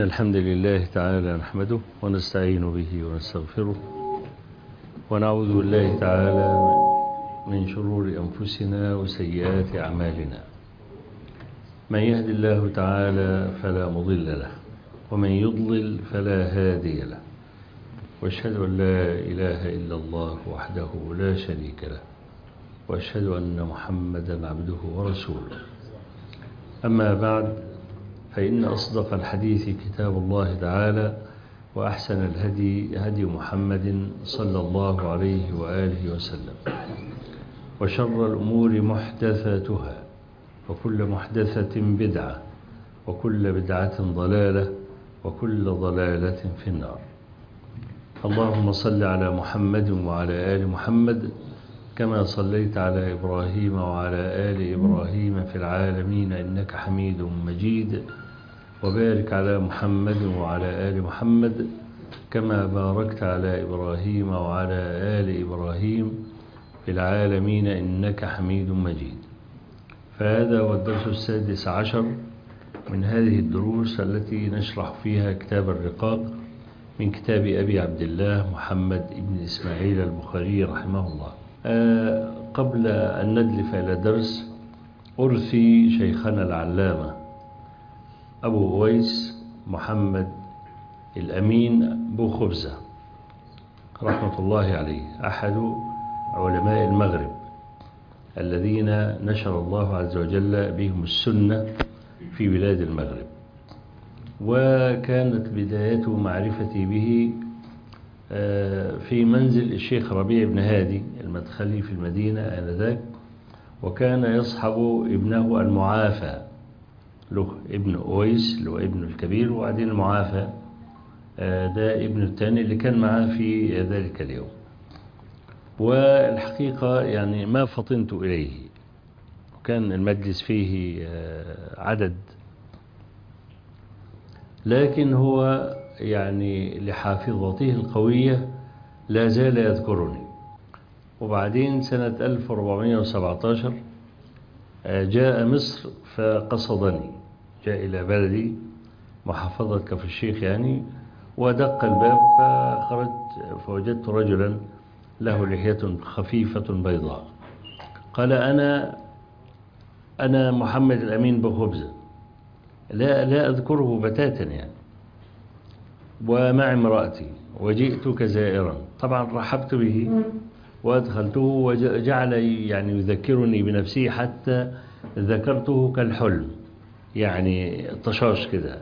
الحمد لله تعالى نحمده ونستعين به ونستغفره ونعوذ بالله تعالى من شرور أنفسنا وسيئات أعمالنا من يهد الله تعالى فلا مضل له ومن يضلل فلا هادي له واشهد أن لا إله إلا الله وحده لا شريك له واشهد أن محمدا عبده ورسوله أما بعد فإن أصدق الحديث كتاب الله تعالى وأحسن الهدي هدي محمد صلى الله عليه وآله وسلم وشر الأمور محدثاتها وكل محدثة بدعة وكل بدعة ضلالة وكل ضلالة في النار اللهم صل على محمد وعلى آل محمد كما صليت على إبراهيم وعلى آل إبراهيم في العالمين إنك حميد مجيد وبارك على محمد وعلى آل محمد كما باركت على إبراهيم وعلى آل إبراهيم في العالمين إنك حميد مجيد فهذا هو الدرس السادس عشر من هذه الدروس التي نشرح فيها كتاب الرقاق من كتاب أبي عبد الله محمد بن إسماعيل البخاري رحمه الله أه قبل أن ندلف إلى درس أرثي شيخنا العلامة أبو غويس محمد الأمين بو خبزة رحمة الله عليه أحد علماء المغرب الذين نشر الله عز وجل بهم السنة في بلاد المغرب وكانت بداية معرفتي به في منزل الشيخ ربيع بن هادي المدخلي في المدينة آنذاك وكان يصحب ابنه المعافى له ابن أويس اللي هو ابن الكبير وبعدين المعافى ده ابن الثاني اللي كان معاه في ذلك اليوم والحقيقة يعني ما فطنت إليه وكان المجلس فيه عدد لكن هو يعني لحافظته القوية لا زال يذكرني وبعدين سنة 1417 جاء مصر فقصدني جاء إلى بلدي محافظة كفر الشيخ يعني ودق الباب فخرجت فوجدت رجلا له لحية خفيفة بيضاء قال أنا أنا محمد الأمين بخبزة لا لا أذكره بتاتا يعني ومع امرأتي وجئتك زائرا طبعا رحبت به وأدخلته وجعل يعني يذكرني بنفسه حتى ذكرته كالحلم يعني طشاش كده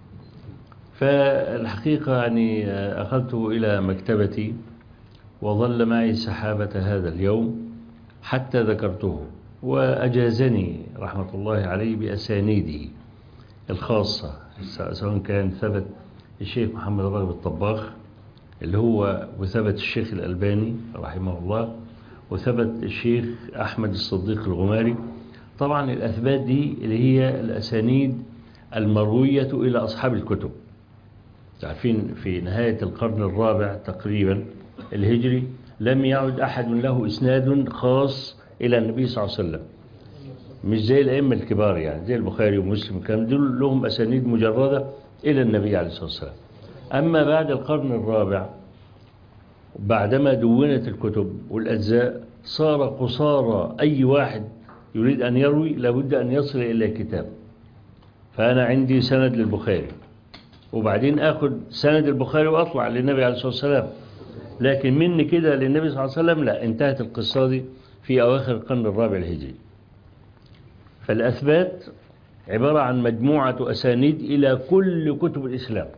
فالحقيقة يعني أخذته إلى مكتبتي وظل معي سحابة هذا اليوم حتى ذكرته وأجازني رحمة الله عليه بأسانيده الخاصة سواء كان ثبت الشيخ محمد راغب الطباخ اللي هو وثبت الشيخ الألباني رحمه الله وثبت الشيخ أحمد الصديق الغماري طبعا الأثبات دي اللي هي الأسانيد المروية إلى أصحاب الكتب تعرفين في نهاية القرن الرابع تقريبا الهجري لم يعد أحد له إسناد خاص إلى النبي صلى الله عليه وسلم مش زي الأئمة الكبار يعني زي البخاري ومسلم كان دول لهم أسانيد مجردة إلى النبي عليه الصلاة والسلام أما بعد القرن الرابع بعدما دونت الكتب والأجزاء صار قصارى أي واحد يريد أن يروي لابد أن يصل إلى كتاب فأنا عندي سند للبخاري وبعدين أخذ سند البخاري وأطلع للنبي عليه الصلاة والسلام لكن مني كده للنبي صلى الله عليه وسلم لا انتهت القصة دي في أواخر القرن الرابع الهجري فالأثبات عبارة عن مجموعة أسانيد إلى كل كتب الإسلام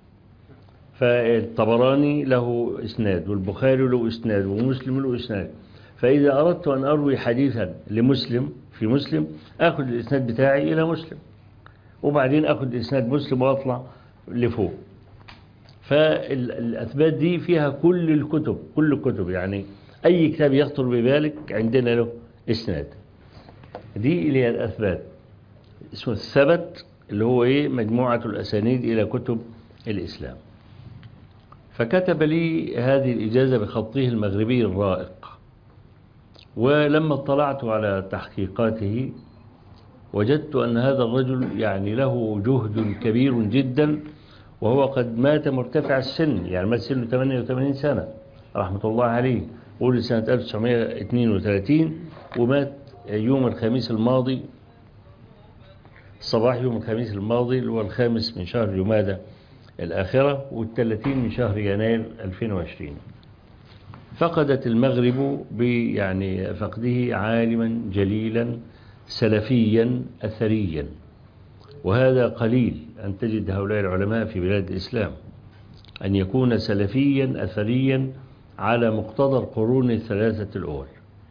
فالطبراني له إسناد والبخاري له إسناد ومسلم له إسناد فإذا أردت أن أروي حديثا لمسلم في مسلم أخذ الإسناد بتاعي إلى مسلم وبعدين أخذ إسناد مسلم وأطلع لفوق فالأثبات دي فيها كل الكتب كل الكتب يعني أي كتاب يخطر ببالك عندنا له إسناد دي اللي هي الأثبات اسمه الثبت اللي هو إيه مجموعة الأسانيد إلى كتب الإسلام فكتب لي هذه الإجازة بخطه المغربي الرائق ولما اطلعت على تحقيقاته وجدت أن هذا الرجل يعني له جهد كبير جدا وهو قد مات مرتفع السن يعني مات سنه 88 سنة رحمة الله عليه ولد سنة 1932 ومات يوم الخميس الماضي صباح يوم الخميس الماضي اللي هو الخامس من شهر جمادة الآخرة والثلاثين من شهر يناير 2020 فقدت المغرب يعني فقده عالما جليلا سلفيا أثريا وهذا قليل أن تجد هؤلاء العلماء في بلاد الإسلام أن يكون سلفيا أثريا على مقتضى القرون الثلاثة الأول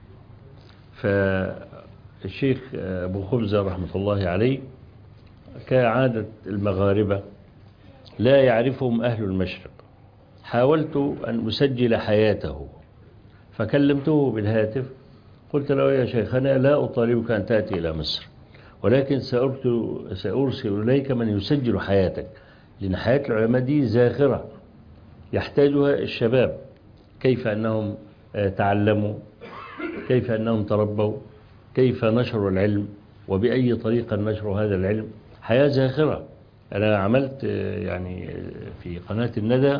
فالشيخ أبو خبزة رحمة الله عليه كعادة المغاربة لا يعرفهم أهل المشرق حاولت أن أسجل حياته فكلمته بالهاتف قلت له يا شيخنا لا أطالبك أن تأتي إلى مصر ولكن سأرسل إليك من يسجل حياتك لأن حياة العلماء دي زاخرة يحتاجها الشباب كيف أنهم تعلموا كيف أنهم تربوا كيف نشروا العلم وبأي طريقة نشروا هذا العلم حياة زاخرة أنا عملت يعني في قناة الندى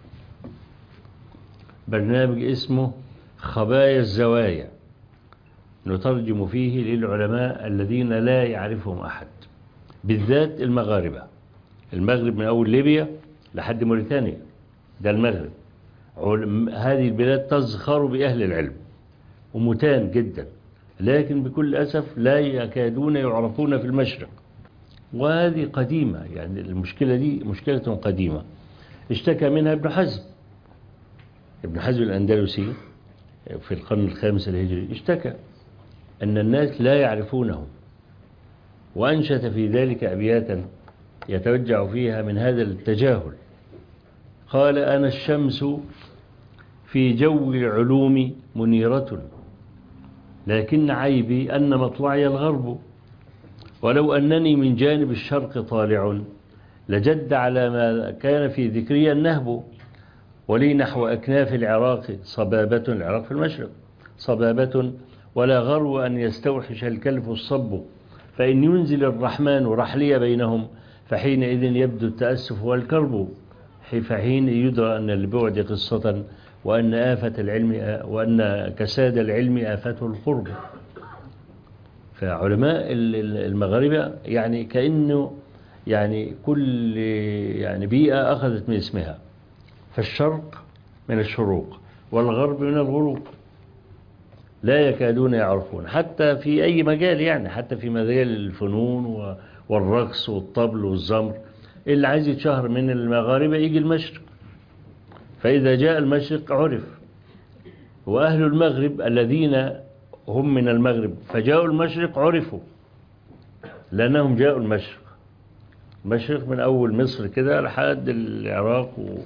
برنامج اسمه خبايا الزوايا نترجم فيه للعلماء الذين لا يعرفهم أحد بالذات المغاربة المغرب من أول ليبيا لحد موريتانيا ده المغرب هذه البلاد تزخر بأهل العلم ومتان جدا لكن بكل أسف لا يكادون يعرفون في المشرق وهذه قديمة يعني المشكلة دي مشكلة قديمة اشتكى منها ابن حزم ابن حزم الأندلسي في القرن الخامس الهجري اشتكى أن الناس لا يعرفونه وأنشت في ذلك أبياتا يتوجع فيها من هذا التجاهل قال أنا الشمس في جو العلوم منيرة لكن عيبي أن مطلعي الغرب ولو أنني من جانب الشرق طالع لجد على ما كان في ذكري النهب ولي نحو أكناف العراق صبابة العراق في المشرق صبابة ولا غرو أن يستوحش الكلف الصب فإن ينزل الرحمن رحلي بينهم فحينئذ يبدو التأسف والكرب فحين يدرى أن البعد قصة وأن آفة العلم وأن كساد العلم آفته القرب فعلماء المغاربة يعني كأنه يعني كل يعني بيئة أخذت من اسمها فالشرق من الشروق والغرب من الغروب لا يكادون يعرفون حتى في أي مجال يعني حتى في مجال الفنون والرقص والطبل والزمر اللي عايز يتشهر من المغاربة يجي المشرق فإذا جاء المشرق عرف وأهل المغرب الذين هم من المغرب فجاءوا المشرق عرفوا لأنهم جاءوا المشرق المشرق من أول مصر كده لحد العراق و...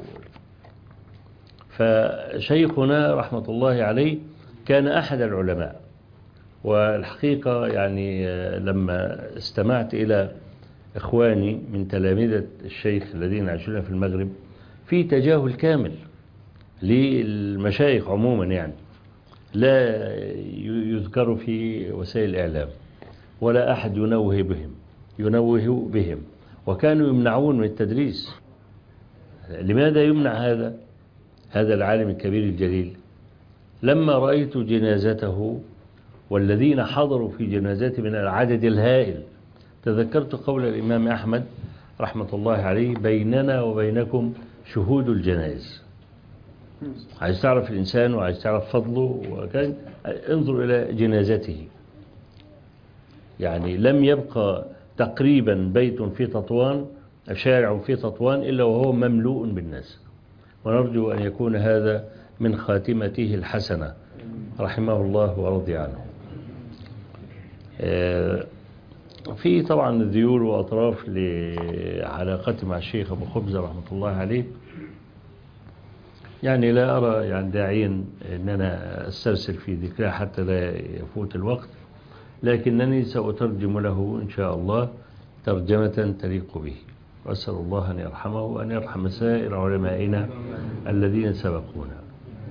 فشيخنا رحمة الله عليه كان أحد العلماء والحقيقة يعني لما استمعت إلى إخواني من تلامذة الشيخ الذين يعيشون في المغرب في تجاهل كامل للمشايخ عموما يعني لا يذكر في وسائل الإعلام ولا أحد ينوه بهم ينوه بهم وكانوا يمنعون من التدريس لماذا يمنع هذا هذا العالم الكبير الجليل لما رأيت جنازته والذين حضروا في جنازته من العدد الهائل تذكرت قول الإمام أحمد رحمة الله عليه بيننا وبينكم شهود الجنائز عايز تعرف الإنسان وعايز تعرف فضله وكان انظر إلى جنازته يعني لم يبقى تقريبا بيت في تطوان شارع في تطوان إلا وهو مملوء بالناس ونرجو أن يكون هذا من خاتمته الحسنة رحمه الله ورضي عنه في طبعا ذيول وأطراف لعلاقتي مع الشيخ أبو خبزة رحمة الله عليه يعني لا أرى يعني داعيا أن أنا أسترسل في ذكرها حتى لا يفوت الوقت لكنني سأترجم له إن شاء الله ترجمة تليق به وأسأل الله أن يرحمه وأن يرحم سائر علمائنا الذين سبقونا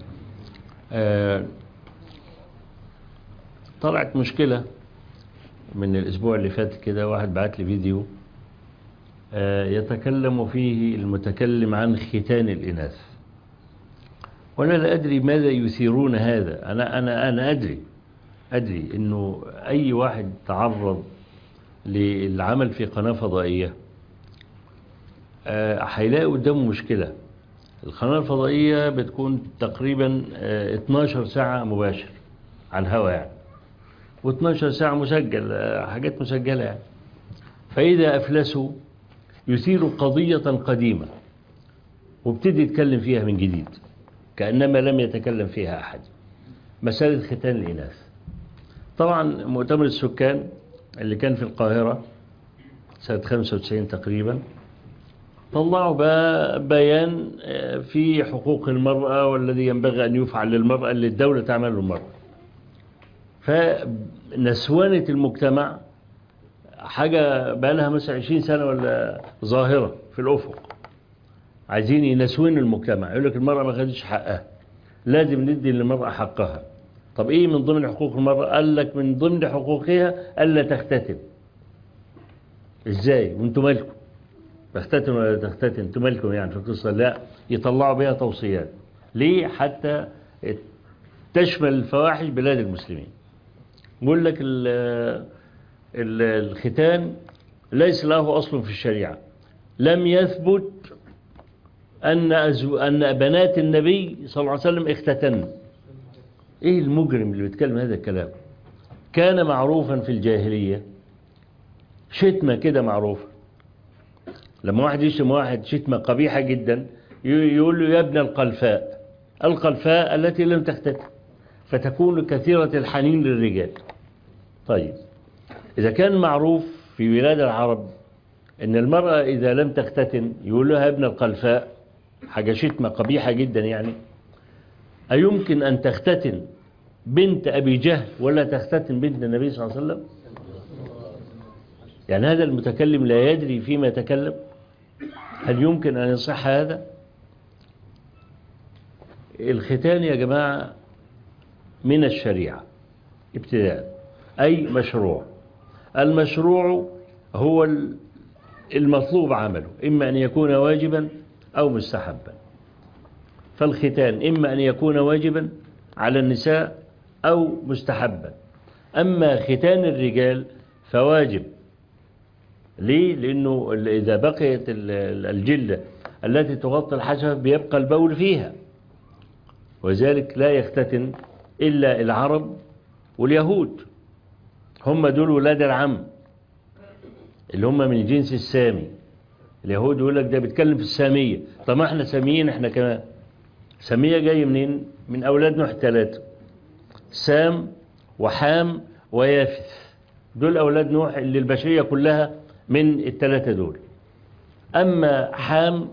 طلعت مشكلة من الأسبوع اللي فات كده واحد بعت لي فيديو يتكلم فيه المتكلم عن ختان الإناث وأنا لا أدري ماذا يثيرون هذا أنا, أنا, أنا أدري أدري أنه أي واحد تعرض للعمل في قناة فضائية هيلاقي قدامه مشكلة القناة الفضائية بتكون تقريبا 12 ساعة مباشر على الهواء يعني و12 ساعة مسجل حاجات مسجلة يعني فإذا أفلسوا يثير قضية قديمة وابتدي يتكلم فيها من جديد كأنما لم يتكلم فيها أحد مسألة ختان الإناث طبعا مؤتمر السكان اللي كان في القاهرة سنة 95 تقريبا طلعوا بيان في حقوق المرأة والذي ينبغي أن يفعل للمرأة اللي الدولة تعمل للمرأة فنسوانة المجتمع حاجة بقى لها مثلا 20 سنة ولا ظاهرة في الأفق عايزين ينسون المجتمع يقول لك المرأة ما خدتش حقها لازم ندي للمرأة حقها طب ايه من ضمن حقوق المرأة قال لك من ضمن حقوقها ألا تختتم ازاي وانتم مالكم تختتم ولا تختتم انتم مالكم يعني في القصة لا يطلعوا بها توصيات ليه حتى تشمل الفواحش بلاد المسلمين يقول لك الختان ليس له أصل في الشريعة لم يثبت أن, أن بنات النبي صلى الله عليه وسلم اختتن إيه المجرم اللي بيتكلم هذا الكلام كان معروفا في الجاهلية شتمة كده معروفة لما واحد يشتم واحد شتمة قبيحة جدا يقول له يا ابن القلفاء القلفاء التي لم تختتن فتكون كثيرة الحنين للرجال طيب إذا كان معروف في بلاد العرب أن المرأة إذا لم تختتن يقول لها ابن القلفاء حاجة شتمة قبيحة جدا يعني أيمكن أن تختتن بنت أبي جهل ولا تختتن بنت النبي صلى الله عليه وسلم يعني هذا المتكلم لا يدري فيما يتكلم هل يمكن أن يصح هذا الختان يا جماعة من الشريعة ابتداء أي مشروع المشروع هو المطلوب عمله إما أن يكون واجبا أو مستحبا فالختان إما أن يكون واجبا على النساء أو مستحبا أما ختان الرجال فواجب ليه؟ لأنه إذا بقيت الجلة التي تغطي الحشفة بيبقى البول فيها وذلك لا يختتن إلا العرب واليهود هم دول ولاد العم اللي هم من الجنس السامي اليهود يقول لك ده بيتكلم في السامية طب ما احنا ساميين احنا كمان سامية جاي منين من أولاد نوح ثلاثة سام وحام ويافث دول أولاد نوح اللي البشرية كلها من الثلاثة دول أما حام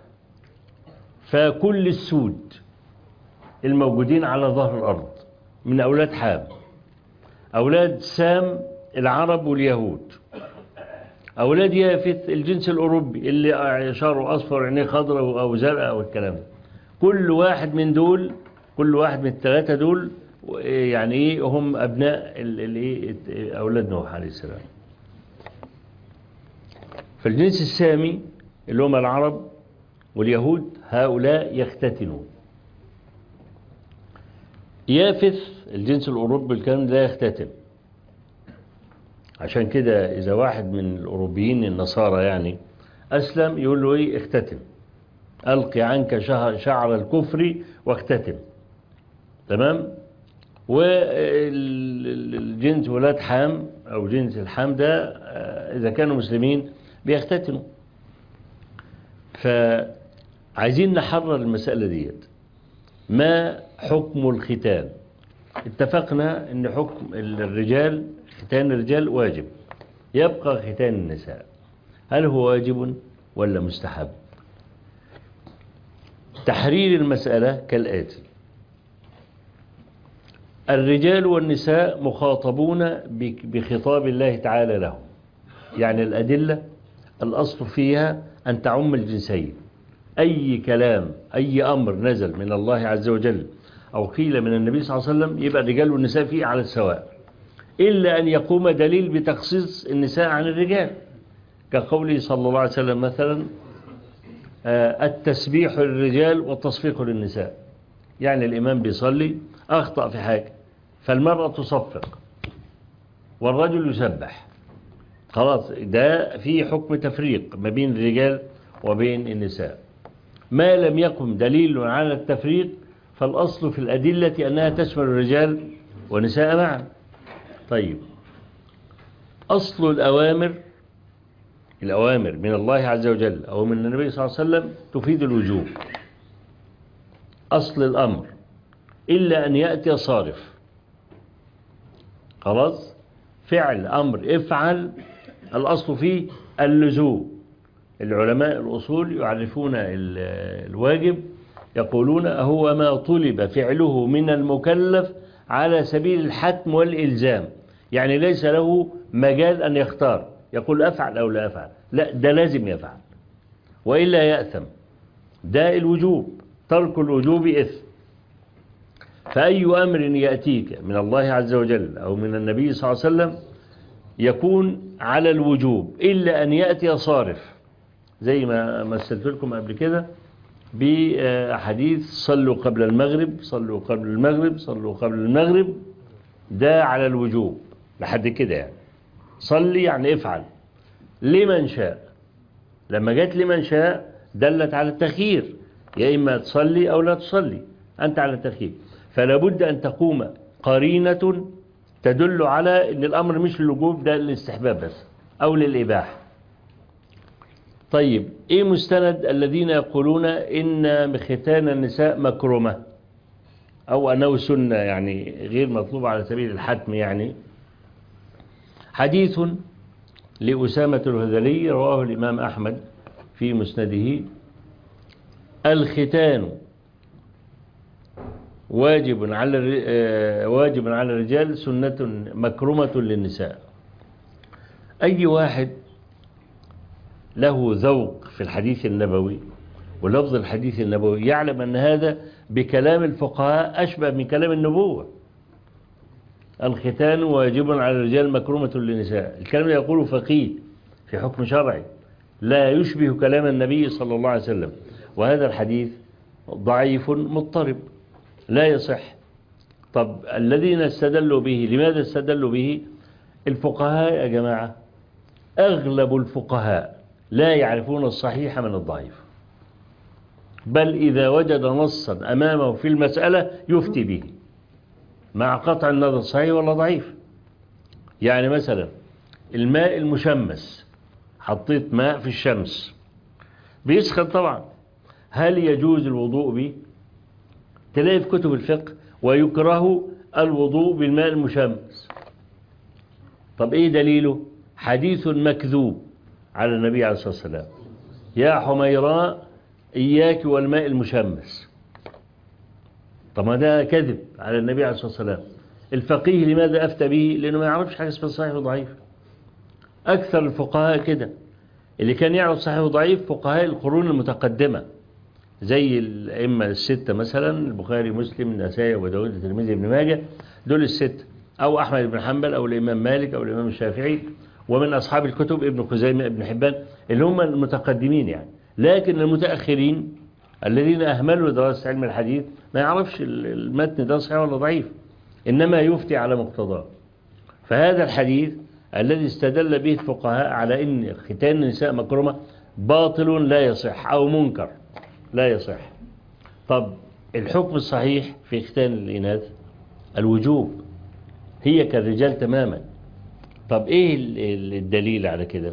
فكل السود الموجودين على ظهر الأرض من أولاد حام أولاد سام العرب واليهود أولاد يافث الجنس الأوروبي اللي شعره أصفر عينيه خضراء أو زرقاء والكلام ده كل واحد من دول كل واحد من الثلاثة دول يعني إيه هم أبناء ال أولاد نوح عليه السلام فالجنس السامي اللي هم العرب واليهود هؤلاء يختتنون يافث الجنس الأوروبي الكلام لا يختتن عشان كده إذا واحد من الأوروبيين النصارى يعني أسلم يقول له إيه اختتن ألقي عنك شعر الكفر واختتن تمام والجنس ولاد حام أو جنس الحام ده إذا كانوا مسلمين بيختتنوا فعايزين نحرر المسألة ديت ما حكم الختان اتفقنا ان حكم الرجال ختان الرجال واجب يبقى ختان النساء هل هو واجب ولا مستحب تحرير المسألة كالآتي الرجال والنساء مخاطبون بخطاب الله تعالى لهم يعني الأدلة الأصل فيها أن تعم الجنسين أي كلام أي أمر نزل من الله عز وجل أو قيل من النبي صلى الله عليه وسلم يبقى الرجال والنساء فيه على السواء إلا أن يقوم دليل بتخصيص النساء عن الرجال كقوله صلى الله عليه وسلم مثلا آه، التسبيح للرجال والتصفيق للنساء يعني الإمام بيصلي أخطأ في حاجة فالمرأة تصفق والرجل يسبح خلاص ده في حكم تفريق ما بين الرجال وبين النساء ما لم يقم دليل على التفريق فالأصل في الأدلة أنها تشمل الرجال ونساء معا طيب أصل الأوامر الأوامر من الله عز وجل أو من النبي صلى الله عليه وسلم تفيد الوجوب أصل الأمر إلا أن يأتي صارف خلاص فعل أمر افعل الأصل فيه اللزوم العلماء الأصول يعرفون الواجب يقولون هو ما طلب فعله من المكلف على سبيل الحتم والإلزام يعني ليس له مجال أن يختار يقول أفعل أو لا أفعل لا ده لازم يفعل وإلا يأثم ده الوجوب ترك الوجوب إثم فأي أمر يأتيك من الله عز وجل أو من النبي صلى الله عليه وسلم يكون على الوجوب إلا أن يأتي صارف زي ما مثلت لكم قبل كده بحديث صلوا قبل المغرب صلوا قبل المغرب صلوا قبل المغرب ده على الوجوب لحد كده يعني صلي يعني افعل لمن شاء لما جت لمن شاء دلت على التخيير يا إما تصلي أو لا تصلي أنت على التخيير فلا بد أن تقوم قرينة تدل على أن الأمر مش للوجوب ده للاستحباب بس أو للإباحة طيب إيه مستند الذين يقولون إن ختان النساء مكرمة أو أنه سنة يعني غير مطلوب على سبيل الحتم يعني حديث لأسامة الهذلي رواه الإمام أحمد في مسنده الختان واجب على واجب على الرجال سنة مكرمة للنساء أي واحد له ذوق في الحديث النبوي ولفظ الحديث النبوي يعلم أن هذا بكلام الفقهاء أشبه من كلام النبوة الختان واجب على الرجال مكرمة للنساء الكلام يقول فقيه في حكم شرعي لا يشبه كلام النبي صلى الله عليه وسلم وهذا الحديث ضعيف مضطرب لا يصح طب الذين استدلوا به لماذا استدلوا به الفقهاء يا جماعة أغلب الفقهاء لا يعرفون الصحيح من الضعيف بل إذا وجد نصا أمامه في المسألة يفتي به مع قطع النظر صحيح ولا ضعيف يعني مثلا الماء المشمس حطيت ماء في الشمس بيسخن طبعا هل يجوز الوضوء به تلاقي في كتب الفقه ويكره الوضوء بالماء المشمس طب ايه دليله حديث مكذوب على النبي عليه الصلاة والسلام يا حميراء إياك والماء المشمس طب ما ده كذب على النبي عليه الصلاة والسلام الفقيه لماذا أفتى به لأنه ما يعرفش حاجة اسمها صحيح وضعيف أكثر الفقهاء كده اللي كان يعرف صحيح وضعيف فقهاء القرون المتقدمة زي الأئمة الستة مثلا البخاري مسلم النسائي وداود الترمذي ابن ماجه دول الستة أو أحمد بن حنبل أو الإمام مالك أو الإمام الشافعي ومن أصحاب الكتب ابن خزيمة ابن حبان اللي هم المتقدمين يعني لكن المتأخرين الذين أهملوا دراسة علم الحديث ما يعرفش المتن ده صحيح ولا ضعيف إنما يفتي على مقتضاه فهذا الحديث الذي استدل به الفقهاء على أن ختان النساء مكرمة باطل لا يصح أو منكر لا يصح طب الحكم الصحيح في ختان الإناث الوجوب هي كالرجال تماما طب ايه الدليل على كده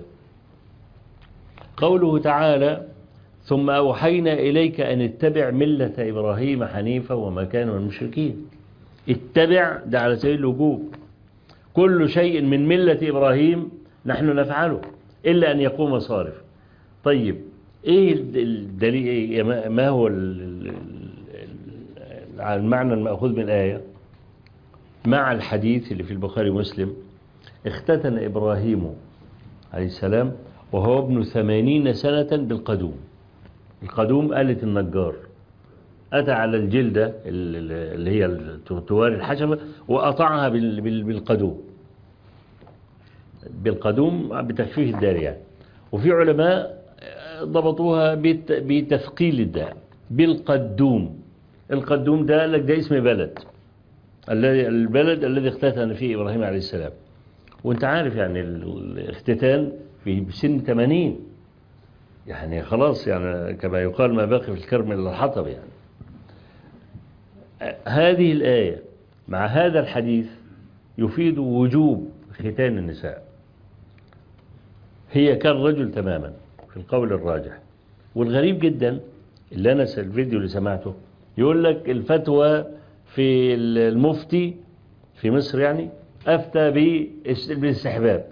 قوله تعالى ثم أوحينا إليك أن اتبع ملة إبراهيم حنيفا وما كان من المشركين اتبع ده على سبيل الوجوب كل شيء من ملة إبراهيم نحن نفعله إلا أن يقوم صارف طيب ايه الدليل ما هو المعنى المأخوذ من الآية مع الحديث اللي في البخاري ومسلم اختتن إبراهيم عليه السلام وهو ابن ثمانين سنة بالقدوم القدوم آلة النجار أتى على الجلدة اللي هي تواري الحشبة وقطعها بالقدوم بالقدوم بتخفيف الدار يعني وفي علماء ضبطوها بتثقيل الداء بالقدوم القدوم ده لك ده اسم بلد الذي البلد الذي اختتن فيه إبراهيم عليه السلام وانت عارف يعني الاختتان في سن 80 يعني خلاص يعني كما يقال ما باقي في الكرم إلا الحطب يعني هذه الآية مع هذا الحديث يفيد وجوب ختان النساء هي كالرجل تماما في القول الراجح والغريب جدا اللي أنا الفيديو اللي سمعته يقول لك الفتوى في المفتي في مصر يعني أفتى بالاستحباب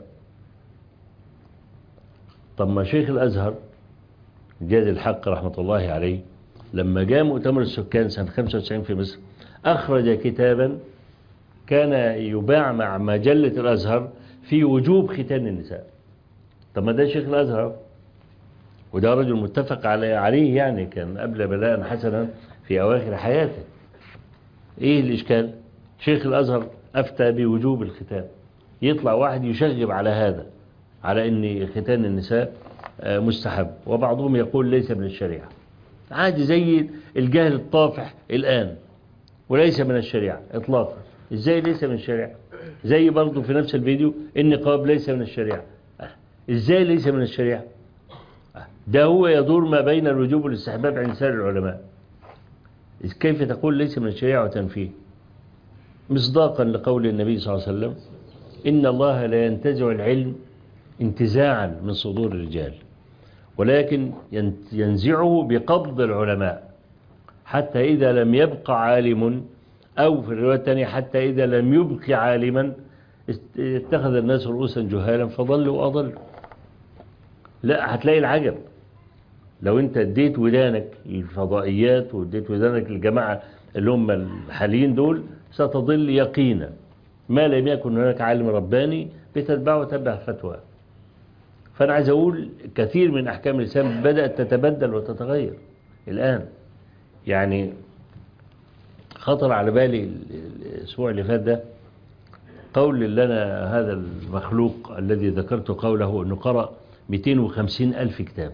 طب ما شيخ الأزهر جاد الحق رحمة الله عليه لما جاء مؤتمر السكان سنة 95 في مصر أخرج كتابا كان يباع مع مجلة الأزهر في وجوب ختان النساء طب ما ده شيخ الأزهر وده رجل متفق عليه يعني كان قبل بلاء حسنا في أواخر حياته إيه الإشكال شيخ الأزهر أفتى بوجوب الختان يطلع واحد يشغب على هذا على أن ختان النساء مستحب وبعضهم يقول ليس من الشريعة عادي زي الجهل الطافح الآن وليس من الشريعة إطلاقا إزاي ليس من الشريعة زي برضو في نفس الفيديو النقاب ليس من الشريعة إزاي ليس من الشريعة ده هو يدور ما بين الوجوب والاستحباب عند سائر العلماء كيف تقول ليس من الشريعة وتنفيه مصداقا لقول النبي صلى الله عليه وسلم إن الله لا ينتزع العلم انتزاعا من صدور الرجال ولكن ينزعه بقبض العلماء حتى إذا لم يبقى عالم أو في الرواية الثانية حتى إذا لم يبقي عالما اتخذ الناس رؤوسا جهالا فضلوا وأضلوا لا هتلاقي العجب لو انت اديت ودانك للفضائيات واديت ودانك للجماعة اللي هم الحاليين دول ستضل يقينا ما لم يكن هناك عالم رباني بتتبعه وتتبع فتوى فأنا عايز أقول كثير من أحكام الإسلام بدأت تتبدل وتتغير الآن يعني خطر على بالي الأسبوع اللي فات ده قول لنا هذا المخلوق الذي ذكرت قوله أنه قرأ 250 ألف كتاب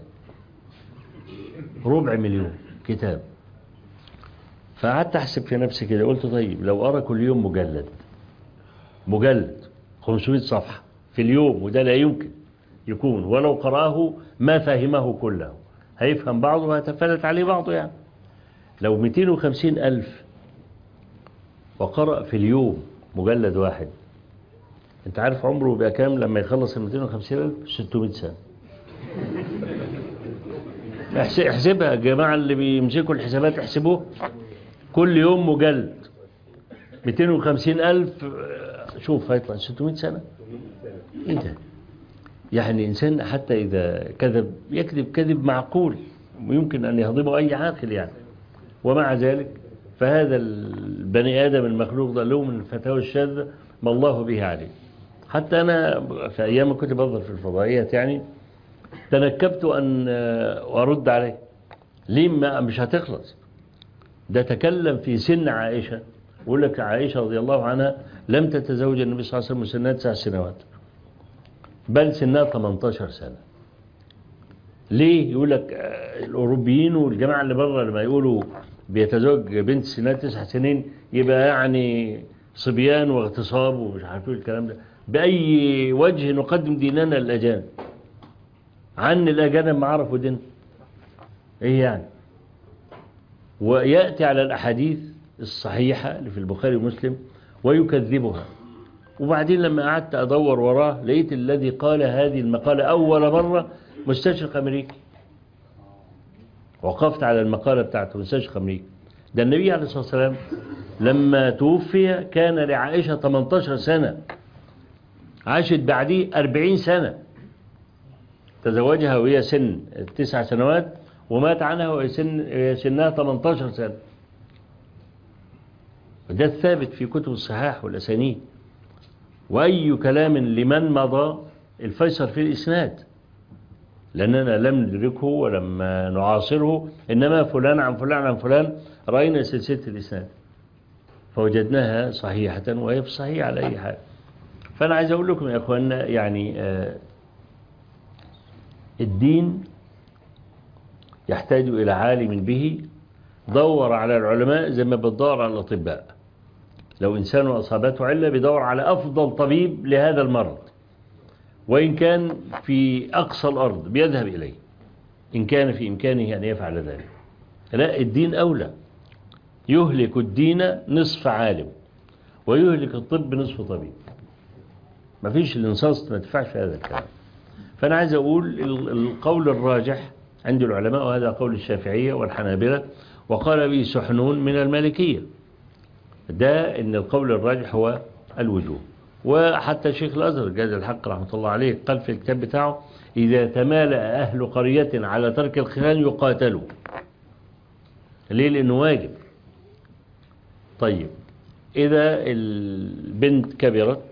ربع مليون كتاب فقعدت أحسب في نفسي كده قلت طيب لو أرى كل يوم مجلد مجلد 500 صفحة في اليوم وده لا يمكن يكون ولو قرأه ما فهمه كله هيفهم بعضه وهتفلت عليه بعضه يعني لو 250 ألف وقرأ في اليوم مجلد واحد انت عارف عمره بقى كام لما يخلص ال 250 ألف 600 سنة احسبها يا جماعة اللي بيمسكوا الحسابات احسبوه كل يوم مجلد 250 ألف شوف هيطلع 600 سنة ايه ده يعني إنسان حتى إذا كذب يكذب كذب معقول ويمكن أن يهضمه أي عاقل يعني ومع ذلك فهذا البني آدم المخلوق ده له من الفتاوى الشاذة ما الله به عليه حتى أنا في أيام كنت بظهر في الفضائيات يعني تنكبت أن أرد عليه ليه ما مش هتخلص ده تكلم في سن عائشة يقول لك عائشة رضي الله عنها لم تتزوج النبي صلى الله عليه وسلم سنها تسع سنوات بل سنها 18 سنة ليه يقول لك الأوروبيين والجماعة اللي بره لما يقولوا بيتزوج بنت سنها تسع سنين يبقى يعني صبيان واغتصاب ومش عارف ايه الكلام ده بأي وجه نقدم ديننا للأجانب عن الأجانب ما عرفوا دين ايه يعني ويأتي على الأحاديث الصحيحة اللي في البخاري ومسلم ويكذبها وبعدين لما قعدت أدور وراه لقيت الذي قال هذه المقالة أول مرة مستشرق أمريكي وقفت على المقالة بتاعته مستشرق أمريكي ده النبي عليه الصلاة والسلام لما توفي كان لعائشة 18 سنة عاشت بعديه 40 سنة تزوجها وهي سن تسع سنوات ومات عنها وهي سن سنها 18 سنة وده الثابت في كتب الصحاح والأسانيد وأي كلام لمن مضى الفيصل في الإسناد لأننا لم ندركه ولم نعاصره إنما فلان عن فلان عن فلان رأينا سلسلة الإسناد فوجدناها صحيحة وهي في صحيح على أي حال فأنا عايز أقول لكم يا أخوانا يعني الدين يحتاج إلى عالم به دور على العلماء زي ما بتدور على الأطباء لو إنسان أصابته علة بيدور على أفضل طبيب لهذا المرض وإن كان في أقصى الأرض بيذهب إليه إن كان في إمكانه أن يفعل ذلك لا الدين أولى يهلك الدين نصف عالم ويهلك الطب نصف طبيب ما فيش الانصاص ما تدفعش هذا الكلام فأنا عايز أقول القول الراجح عند العلماء وهذا قول الشافعية والحنابلة وقال به سحنون من المالكية ده ان القول الراجح هو الوجوب وحتى شيخ الأزهر جاد الحق رحمة الله عليه قال في الكتاب بتاعه إذا تمالأ أهل قرية على ترك الختان يقاتلوا ليه لأنه واجب طيب إذا البنت كبرت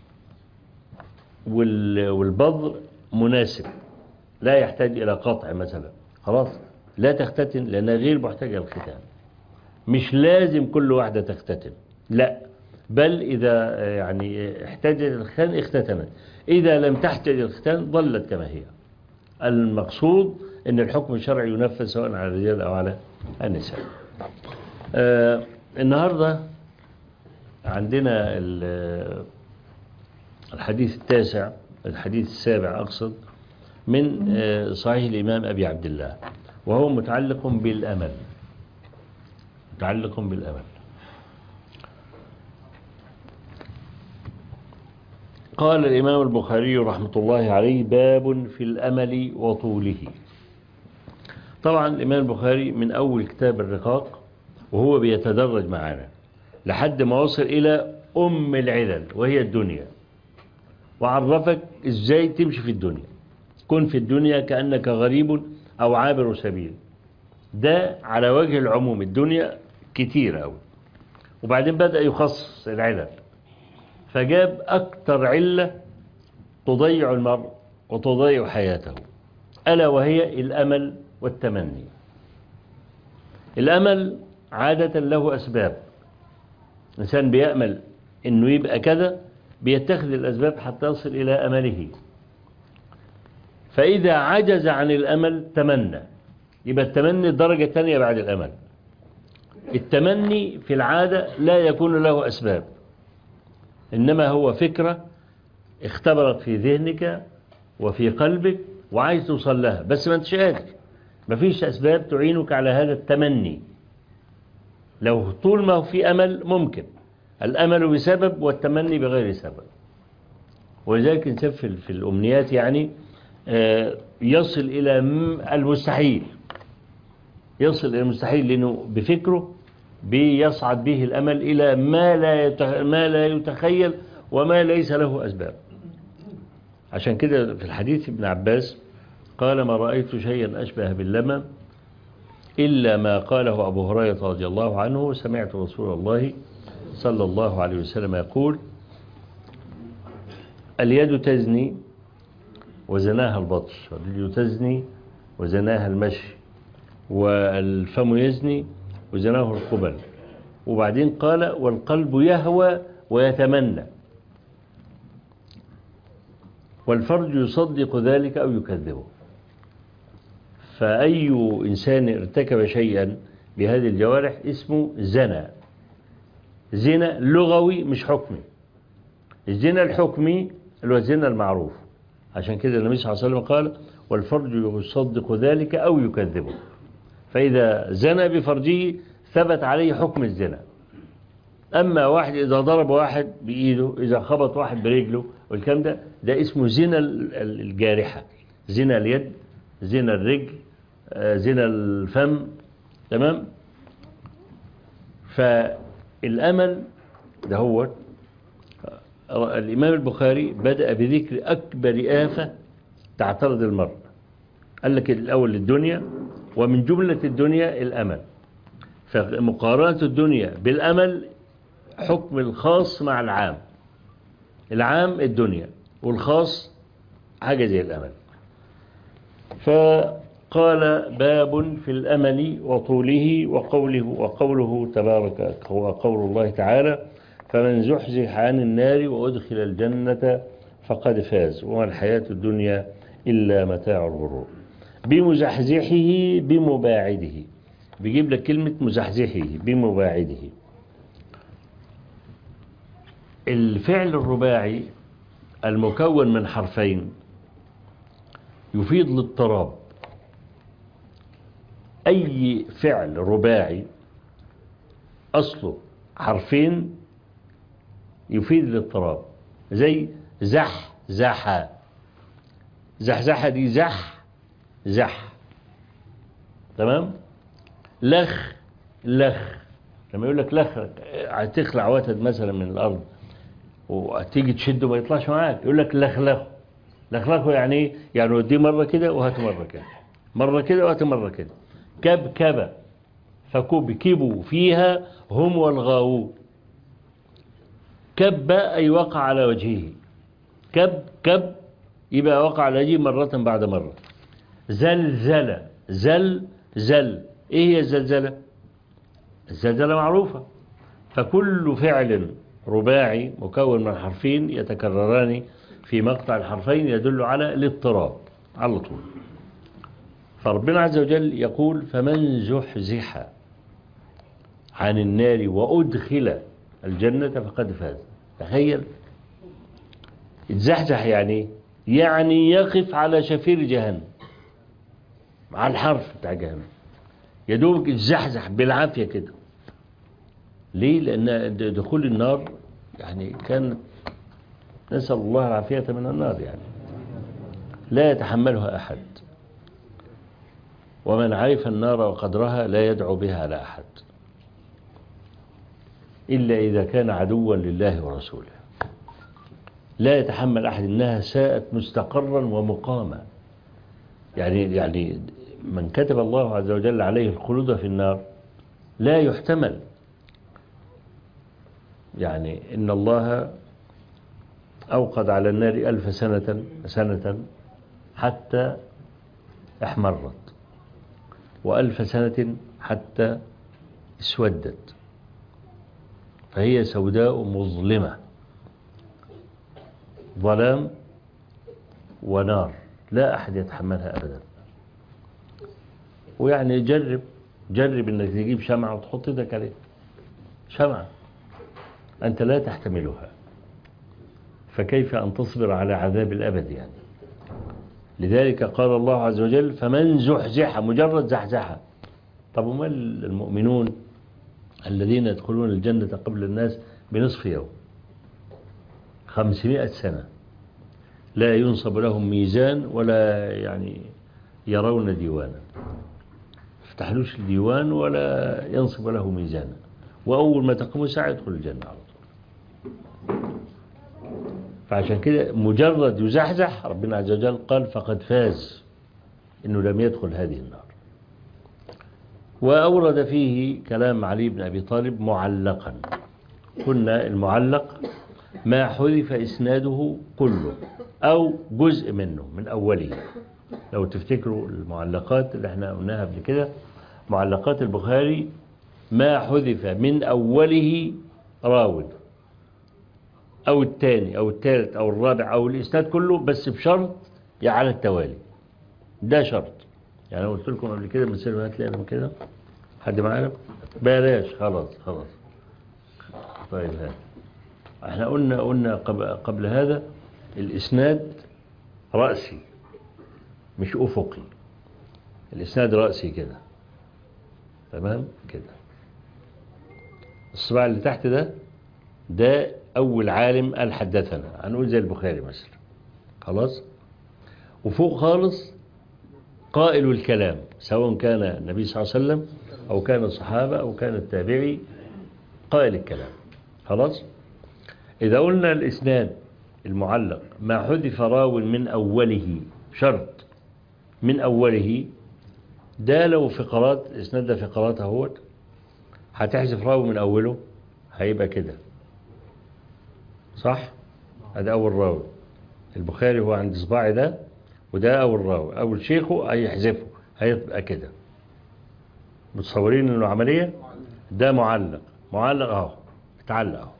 والبذر مناسب لا يحتاج إلى قطع مثلا خلاص لا تختتن لأنها غير محتاجة للختان مش لازم كل واحدة تختتن لا بل إذا يعني احتاجت الختان اختتنت إذا لم تحتاج الختان ظلت كما هي المقصود أن الحكم الشرعي ينفذ سواء على الرجال أو على النساء آه النهاردة عندنا الحديث التاسع الحديث السابع أقصد من صحيح الإمام أبي عبد الله وهو متعلق بالأمل متعلق بالأمل قال الإمام البخاري رحمة الله عليه باب في الأمل وطوله طبعا الإمام البخاري من أول كتاب الرقاق وهو بيتدرج معنا لحد ما وصل إلى أم العلل وهي الدنيا وعرفك إزاي تمشي في الدنيا كن في الدنيا كأنك غريب أو عابر سبيل ده على وجه العموم الدنيا كتير أوي وبعدين بدأ يخصص العلل فجاب أكتر علة تضيع المرء وتضيع حياته ألا وهي الأمل والتمني الأمل عادة له أسباب الإنسان بيأمل أنه يبقى كذا بيتخذ الأسباب حتى يصل إلى أمله فإذا عجز عن الأمل تمنى يبقى التمني الدرجة الثانية بعد الأمل التمني في العادة لا يكون له أسباب إنما هو فكرة اختبرت في ذهنك وفي قلبك وعايز توصل لها بس ما انتش قادر مفيش أسباب تعينك على هذا التمني لو طول ما هو في أمل ممكن الأمل بسبب والتمني بغير سبب ولذلك نسب في الأمنيات يعني يصل إلى المستحيل يصل إلى المستحيل لأنه بفكره بيصعد به الأمل إلى ما لا ما لا يتخيل وما ليس له أسباب عشان كده في الحديث ابن عباس قال ما رأيت شيئا أشبه باللمم إلا ما قاله أبو هريرة رضي الله عنه سمعت رسول الله صلى الله عليه وسلم يقول اليد تزني وزناها البطش واليد تزني وزناها المشي والفم يزني وزناه القبل وبعدين قال والقلب يهوى ويتمنى والفرج يصدق ذلك أو يكذبه فأي إنسان ارتكب شيئا بهذه الجوارح اسمه زنا زنا لغوي مش حكمي الزنا الحكمي اللي هو الزنا المعروف عشان كده النبي صلى الله عليه وسلم قال والفرج يصدق ذلك أو يكذبه فإذا زنى بفرجه ثبت عليه حكم الزنا أما واحد إذا ضرب واحد بإيده إذا خبط واحد برجله والكلام ده ده اسمه زنا الجارحة زنا اليد زنا الرجل زنا الفم تمام فالأمل ده هو الإمام البخاري بدأ بذكر أكبر آفة تعترض المرء قال لك الأول الدنيا ومن جملة الدنيا الأمل فمقارنة الدنيا بالأمل حكم الخاص مع العام العام الدنيا والخاص حاجة زي الأمل فقال باب في الأمل وطوله وقوله وقوله تبارك هو قول الله تعالى فمن زحزح عن النار وأدخل الجنة فقد فاز وما الحياة الدنيا إلا متاع الغرور بمزحزحه بمباعده بيجيب لك كلمة مزحزحه بمباعده الفعل الرباعي المكون من حرفين يفيد الاضطراب أي فعل رباعي أصله حرفين يفيد الاضطراب زي زح زحا زحزحة دي زح زح تمام لخ لخ لما يقول لك لخ هتخلع وتد مثلا من الأرض وتيجي تشده ما يطلعش معاك يقول لك لخلخه لخلخه يعني ايه يعني وديه مرة كده وهات مرة كده مرة كده وهات مرة كده كبكب فكبكبوا فيها هم والغاوون كب أي وقع على وجهه كب كب يبقى وقع على وجهه مرة بعد مرة زلزل زل زل ايه هي الزلزلة الزلزلة معروفة فكل فعل رباعي مكون من حرفين يتكرران في مقطع الحرفين يدل على الاضطراب على طول فربنا عز وجل يقول فمن زحزح عن النار وأدخل الجنة فقد فاز تخيل يتزحزح يعني يعني يقف على شفير جهنم على الحرف بتاع جهنم يدوبك يتزحزح بالعافية كده ليه لأن دخول النار يعني كان نسأل الله العافية من النار يعني لا يتحملها أحد ومن عرف النار وقدرها لا يدعو بها على أحد إلا إذا كان عدوا لله ورسوله لا يتحمل أحد إنها ساءت مستقرا ومقاما يعني يعني من كتب الله عز وجل عليه الخلود في النار لا يحتمل يعني إن الله أوقد على النار ألف سنة سنة حتى احمرت وألف سنة حتى اسودت فهي سوداء مظلمة ظلام ونار لا أحد يتحملها أبدا ويعني جرب جرب انك تجيب شمعة وتحط ايدك عليها شمعة أنت لا تحتملها فكيف أن تصبر على عذاب الأبد يعني لذلك قال الله عز وجل فمن زحزح مجرد زحزحة طب وما المؤمنون الذين يدخلون الجنة قبل الناس بنصف يوم خمسمائة سنة لا ينصب لهم ميزان ولا يعني يرون ديوانا يفتحلوش الديوان ولا ينصب له ميزانا وأول ما تقوم الساعة يدخل الجنة على طول فعشان كده مجرد يزحزح ربنا عز وجل قال فقد فاز إنه لم يدخل هذه النار وأورد فيه كلام علي بن أبي طالب معلقا قلنا المعلق ما حذف إسناده كله أو جزء منه من أوله لو تفتكروا المعلقات اللي احنا قلناها قبل كده معلقات البخاري ما حذف من أوله راود أو الثاني أو الثالث أو الرابع أو الإسناد كله بس بشرط يا على التوالي ده شرط يعني قلت لكم قبل كده من سير هتلاقي من كده حد معانا بلاش خلاص خلاص طيب هذا احنا قلنا قلنا قبل, قبل هذا الإسناد رأسي مش أفقي الإسناد رأسي كده تمام كده الصباع اللي تحت ده ده أول عالم قال حدثنا هنقول زي البخاري مثلا خلاص وفوق خالص قائل الكلام سواء كان النبي صلى الله عليه وسلم أو كان الصحابة أو كان التابعي قائل الكلام خلاص إذا قلنا الإسناد المعلق ما حذف راو من أوله شرط من أوله ده لو فقرات الإسناد ده فقرات اهوت هتحذف راوي من أوله هيبقى كده صح هذا أول راوي البخاري هو عند صباعي ده وده أول راوي أول شيخه هيحذفه هيبقى كده متصورين انه عملية ده معلق معلق اهو اتعلق اهو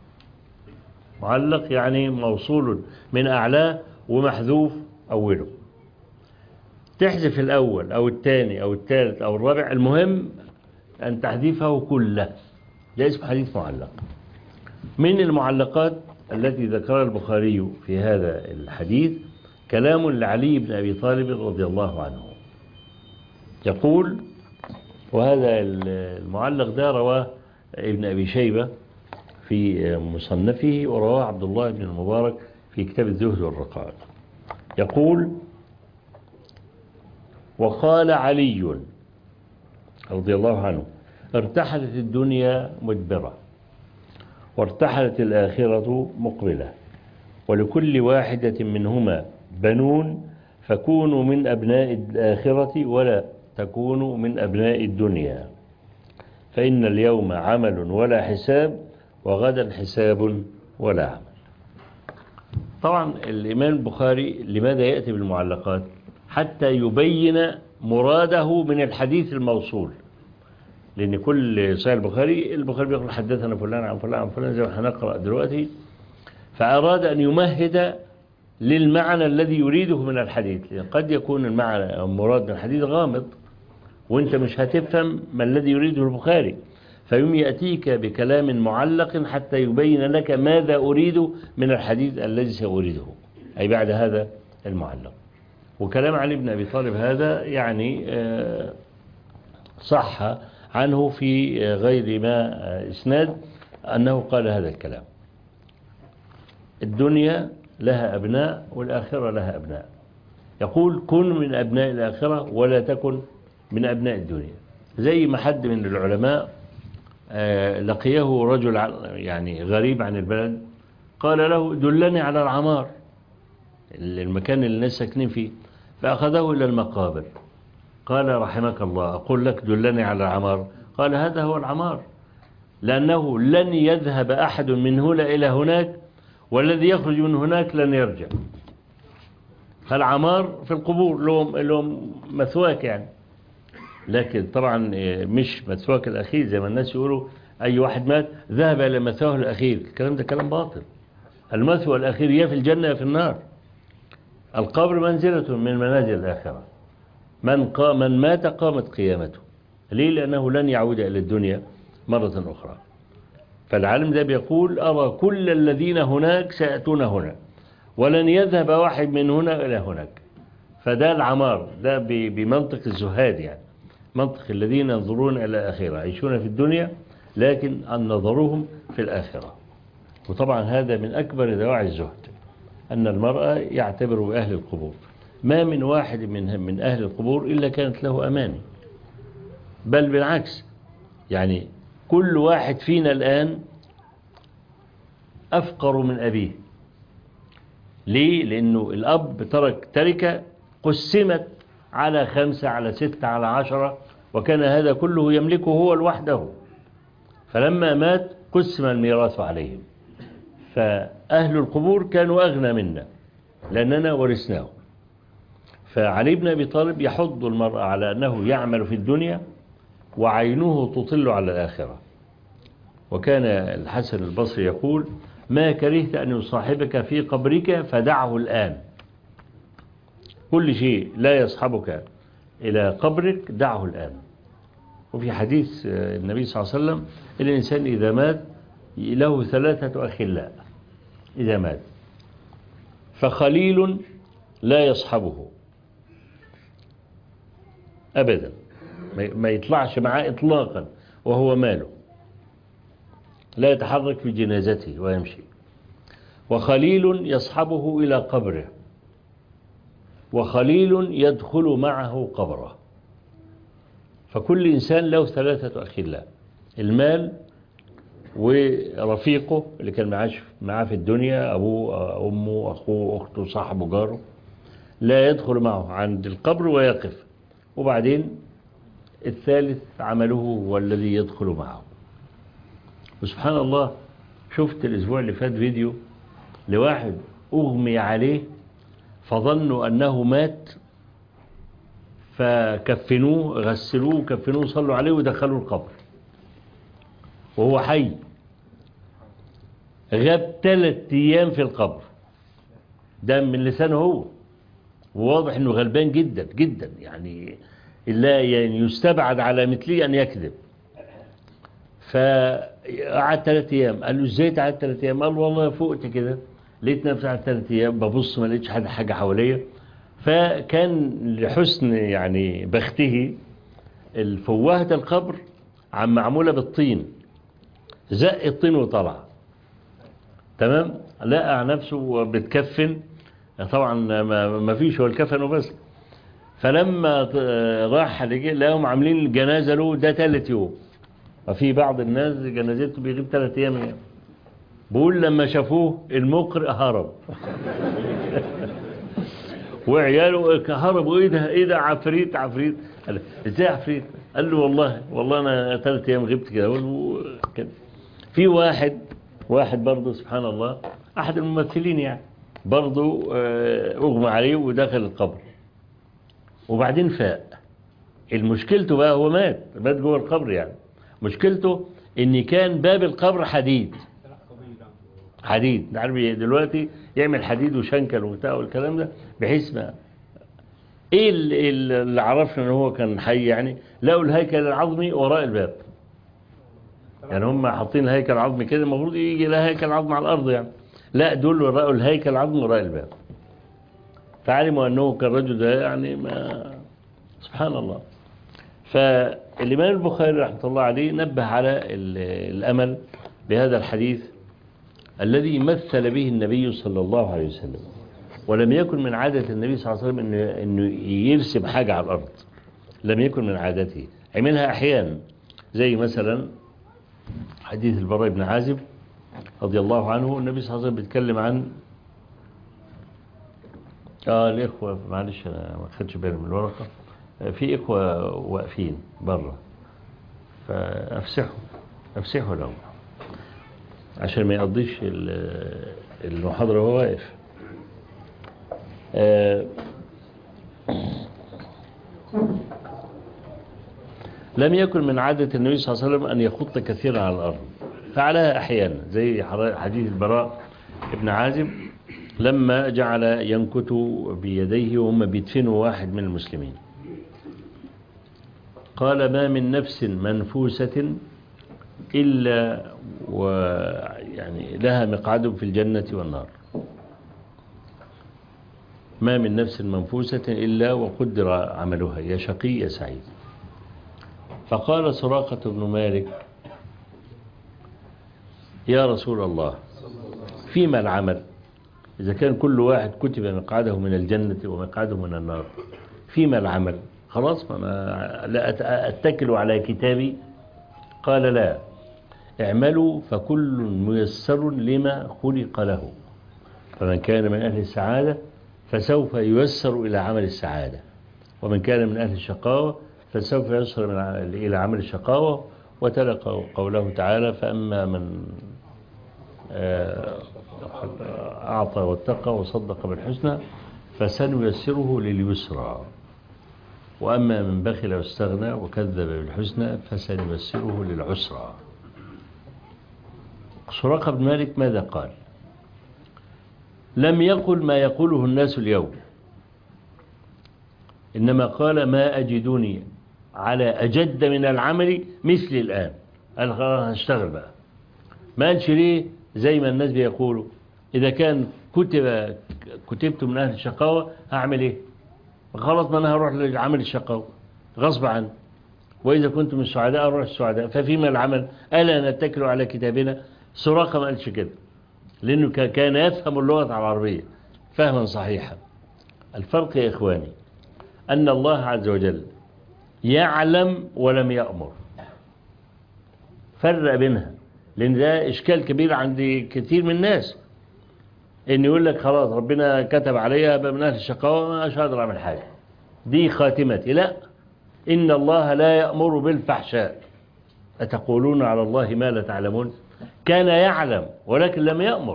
معلق يعني موصول من أعلاه ومحذوف أوله تحذف الأول أو الثاني أو الثالث أو الرابع المهم أن تحذفه كله ده اسمه حديث معلق من المعلقات التي ذكرها البخاري في هذا الحديث كلام لعلي بن أبي طالب رضي الله عنه يقول وهذا المعلق ده رواه ابن أبي شيبة في مصنفه ورواه عبد الله بن المبارك في كتاب الزهد والرقائق يقول وقال علي رضي الله عنه ارتحلت الدنيا مدبرة وارتحلت الآخرة مقبلة ولكل واحدة منهما بنون فكونوا من أبناء الآخرة ولا تكونوا من أبناء الدنيا فإن اليوم عمل ولا حساب وغدا حساب ولا عمل طبعا الإمام البخاري لماذا يأتي بالمعلقات حتى يبين مراده من الحديث الموصول لأن كل صحيح البخاري البخاري بيقول حدثنا فلان عن فلان عن فلان زي ما هنقرأ دلوقتي فأراد أن يمهد للمعنى الذي يريده من الحديث لأن قد يكون المعنى المراد من الحديث غامض وانت مش هتفهم ما الذي يريده البخاري فيوم يأتيك بكلام معلق حتى يبين لك ماذا أريد من الحديث الذي سأريده أي بعد هذا المعلق وكلام علي بن أبي طالب هذا يعني صح عنه في غير ما إسناد أنه قال هذا الكلام الدنيا لها أبناء والآخرة لها أبناء يقول كن من أبناء الآخرة ولا تكن من أبناء الدنيا زي ما حد من العلماء لقيه رجل يعني غريب عن البلد قال له دلني على العمار المكان اللي الناس ساكنين فيه فأخذه إلى المقابر قال رحمك الله أقول لك دلني على العمار قال هذا هو العمار لأنه لن يذهب أحد من هنا إلى هناك والذي يخرج من هناك لن يرجع فالعمار في القبور لهم, لهم مثواك يعني لكن طبعا مش مثواك الأخير زي ما الناس يقولوا أي واحد مات ذهب إلى مثواه الأخير الكلام ده كلام باطل المثوى الأخير يا في الجنة يا في النار القبر منزلة من منازل الآخرة من, قام من مات قامت قيامته ليه لأنه لن يعود إلى الدنيا مرة أخرى فالعالم ده بيقول أرى كل الذين هناك سيأتون هنا ولن يذهب واحد من هنا إلى هناك فده العمار ده بمنطق الزهاد يعني منطق الذين ينظرون إلى الآخرة يعيشون في الدنيا لكن أن نظرهم في الآخرة وطبعا هذا من أكبر دواعي الزهد أن المرأة يعتبر بأهل القبور ما من واحد من من أهل القبور إلا كانت له أماني بل بالعكس يعني كل واحد فينا الآن أفقر من أبيه ليه؟ لأنه الأب ترك تركة قسمت على خمسة على ستة على عشرة وكان هذا كله يملكه هو لوحده فلما مات قسم الميراث عليهم فأهل القبور كانوا أغنى منا لأننا ورثناه فعلي بن أبي طالب يحض المرأة على أنه يعمل في الدنيا وعينه تطل على الآخرة وكان الحسن البصري يقول ما كرهت أن يصاحبك في قبرك فدعه الآن كل شيء لا يصحبك إلى قبرك دعه الآن وفي حديث النبي صلى الله عليه وسلم الإنسان إذا مات له ثلاثة أخلاء إذا مات فخليل لا يصحبه أبدا ما يطلعش معاه إطلاقا وهو ماله لا يتحرك في جنازته ويمشي وخليل يصحبه إلى قبره وخليل يدخل معه قبره فكل إنسان له ثلاثة أخلاء المال ورفيقه اللي كان معاه في الدنيا أبوه أمه أخوه أخته صاحبه جاره لا يدخل معه عند القبر ويقف وبعدين الثالث عمله هو الذي يدخل معه وسبحان الله شفت الأسبوع اللي فات فيديو لواحد أغمي عليه فظنوا أنه مات فكفنوه غسلوه كفنوه صلوا عليه ودخلوا القبر وهو حي غاب ثلاث أيام في القبر ده من لسانه هو وواضح انه غلبان جدا جدا يعني لا يعني يستبعد على مثله ان يكذب فقعد ثلاث ايام قال له ازاي قعدت ثلاث ايام قال والله فقت كده لقيت نفسي قعدت ثلاث ايام ببص ما لقيتش حد حاجه حواليا فكان لحسن يعني بخته الفوهة القبر عم معمولة بالطين زق الطين وطلع تمام لقى نفسه بتكفن طبعا ما فيش هو الكفن وبس فلما راح لقاهم عاملين الجنازة له ده ثالث يوم وفي بعض الناس جنازته بيغيب ثلاث ايام يعني بقول لما شافوه المقرئ هرب وعياله هربوا ايه ده ايه ده عفريت عفريت قال ازاي عفريت قال له والله والله انا ثلاث ايام غبت كده كده في واحد واحد برضه سبحان الله احد الممثلين يعني برضه اغمى عليه ودخل القبر وبعدين فاق المشكلته بقى هو مات مات جوه القبر يعني مشكلته ان كان باب القبر حديد حديد عارف دلوقتي يعمل حديد وشنكل وبتاع والكلام ده بحيث ما ايه اللي عرفنا ان هو كان حي يعني لقوا الهيكل العظمي وراء الباب يعني هم حاطين الهيكل العظمي كده المفروض يجي لها هيكل عظمي على الارض يعني لا دول لقوا الهيكل العظمي وراء الباب فعلموا انه كان الرجل ده يعني ما سبحان الله فالامام البخاري رحمه الله عليه نبه على الامل بهذا الحديث الذي مثل به النبي صلى الله عليه وسلم ولم يكن من عادة النبي صلى الله عليه وسلم إنه, إنه يرسم حاجة على الأرض لم يكن من عادته عملها أحيانا زي مثلا حديث البراء بن عازب رضي الله عنه النبي صلى الله عليه وسلم بيتكلم عن آه الإخوة معلش أنا ما خدش بالي من الورقة في إخوة واقفين بره فأفسحوا أفسحوا لهم عشان ما يقضيش المحاضرة وهو واقف لم يكن من عادة النبي صلى الله عليه وسلم أن يخط كثيرا على الأرض فعلها أحيانا زي حديث البراء ابن عازب لما جعل ينكت بيديه وهم بيدفنوا واحد من المسلمين قال ما من نفس منفوسة إلا ويعني لها مقعد في الجنة والنار ما من نفس منفوسة إلا وقدر عملها يا شقي يا سعيد فقال سراقة بن مالك يا رسول الله فيما العمل إذا كان كل واحد كتب مقعده من الجنة ومقعده من النار فيما العمل خلاص ما أنا لا أتكل على كتابي قال لا اعملوا فكل ميسر لما خلق له فمن كان من أهل السعادة فسوف ييسر إلى عمل السعادة ومن كان من أهل الشقاوة فسوف ييسر إلى عمل الشقاوة وتلقى قوله تعالى فأما من أعطى واتقى وصدق بالحسنى فسنيسره لليسرى وأما من بخل واستغنى وكذب بالحسنى فسنيسره للعسرى سراقة بن مالك ماذا قال لم يقل ما يقوله الناس اليوم إنما قال ما أجدني على أجد من العمل مثل الآن قال خلاص هشتغل بقى ما قالش ليه زي ما الناس بيقولوا إذا كان كتب كتبت من أهل الشقاوة هعمل إيه خلاص ما أنا هروح لعمل الشقاوة غصب عني وإذا كنت من السعداء أروح السعداء ففيما العمل ألا نتكل على كتابنا سراقة ما قالش كده لأنه كان يفهم اللغة العربية فهما صحيحا الفرق يا إخواني أن الله عز وجل يعلم ولم يأمر فرق بينها لأن ده إشكال كبير عند كثير من الناس إن يقول لك خلاص ربنا كتب عليها من أهل الشقاوة مش هقدر أعمل حاجة دي خاتمتي لا إن الله لا يأمر بالفحشاء أتقولون على الله ما لا تعلمون كان يعلم ولكن لم يأمر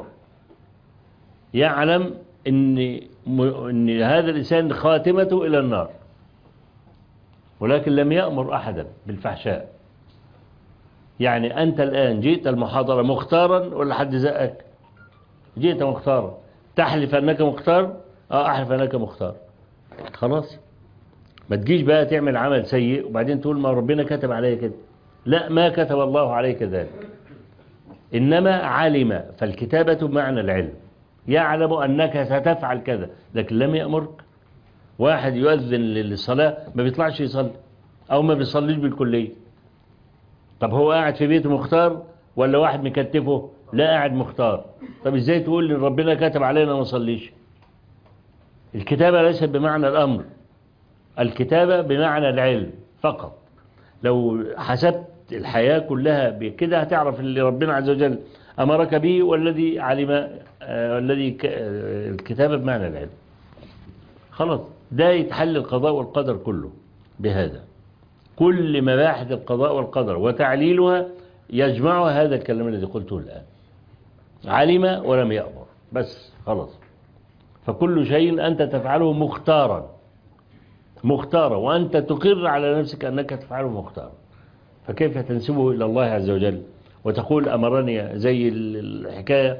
يعلم إن, إن هذا الإنسان خاتمته إلى النار ولكن لم يأمر أحدا بالفحشاء يعني أنت الآن جئت المحاضرة مختارا ولا حد زقك جئت مختارا تحلف أنك مختار أه أحلف أنك مختار خلاص ما تجيش بقى تعمل عمل سيء وبعدين تقول ما ربنا كتب عليا كده لا ما كتب الله عليك ذلك إنما علم فالكتابة بمعنى العلم يعلم أنك ستفعل كذا لكن لم يأمرك واحد يؤذن للصلاة ما بيطلعش يصلي أو ما بيصليش بالكلية طب هو قاعد في بيته مختار ولا واحد مكتفه لا قاعد مختار طب ازاي تقول ان ربنا كتب علينا ما نصليش الكتابة ليست بمعنى الأمر الكتابة بمعنى العلم فقط لو حسبت الحياة كلها بكده هتعرف اللي ربنا عز وجل أمرك به والذي علم آه الذي ك- آه، الكتابة بمعنى العلم خلاص ده يتحل القضاء والقدر كله بهذا كل مباحث القضاء والقدر وتعليلها يجمعها هذا الكلام الذي قلته الآن علم ولم يأمر بس خلاص فكل شيء أنت تفعله مختارا مختارا وأنت تقر على نفسك أنك تفعله مختارا فكيف تنسبه إلى الله عز وجل وتقول أمرني زي الحكاية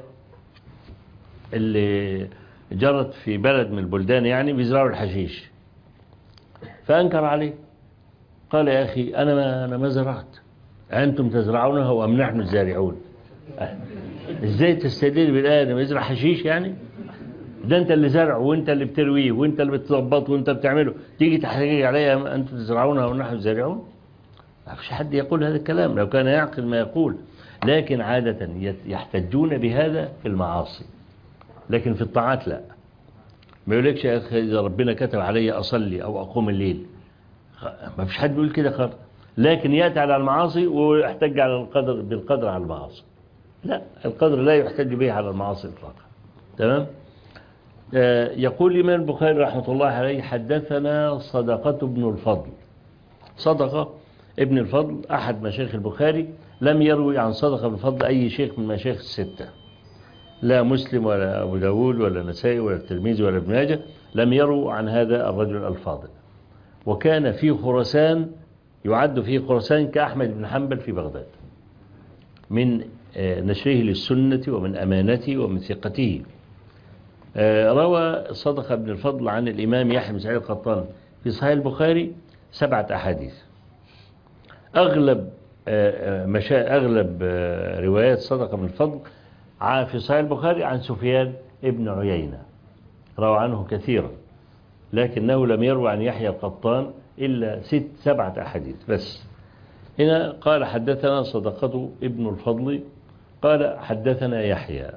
اللي جرت في بلد من البلدان يعني بيزرعوا الحشيش فأنكر عليه قال يا أخي أنا ما, أنا ما زرعت أنتم تزرعونها وأم نحن الزارعون إزاي تستدل بالآية أنا بيزرع حشيش يعني ده أنت اللي زرع وأنت اللي بترويه وأنت اللي بتظبطه وأنت بتعمله تيجي تحتاج عليها أنتم تزرعونها ونحن الزارعون ما فيش حد يقول هذا الكلام لو كان يعقل ما يقول لكن عادة يحتجون بهذا في المعاصي لكن في الطاعات لا ما يقولكش يا أخي إذا ربنا كتب علي أصلي أو أقوم الليل ما فيش حد بيقول كده خالص لكن يأتي على المعاصي ويحتج على القدر بالقدر على المعاصي لا القدر لا يحتج به على المعاصي إطلاقا تمام آه يقول الإمام البخاري رحمة الله عليه حدثنا صدقة بن الفضل صدقة ابن الفضل أحد مشايخ البخاري لم يروي عن صدقة بن الفضل أي شيخ من مشايخ الستة لا مسلم ولا أبو داود ولا نسائي ولا الترمذي ولا ابن ماجه لم يروا عن هذا الرجل الفاضل وكان في خراسان يعد في خراسان كأحمد بن حنبل في بغداد من نشره للسنة ومن أمانته ومن ثقته روى صدقة بن الفضل عن الإمام يحيى بن سعيد القطان في صحيح البخاري سبعة أحاديث أغلب مشا أغلب روايات صدقة بن الفضل في صحيح البخاري عن سفيان ابن عيينة روى عنه كثيرا لكنه لم يروى عن يحيى القطان إلا ست سبعة أحاديث بس هنا قال حدثنا صدقة ابن الفضل قال حدثنا يحيى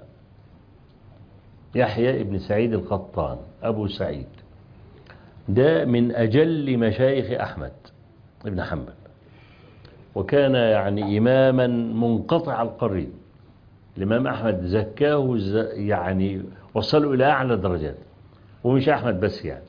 يحيى ابن سعيد القطان أبو سعيد ده من أجل مشايخ أحمد ابن حنبل وكان يعني إماما منقطع القرين الإمام أحمد زكاه يعني وصلوا إلى أعلى درجات ومش أحمد بس يعني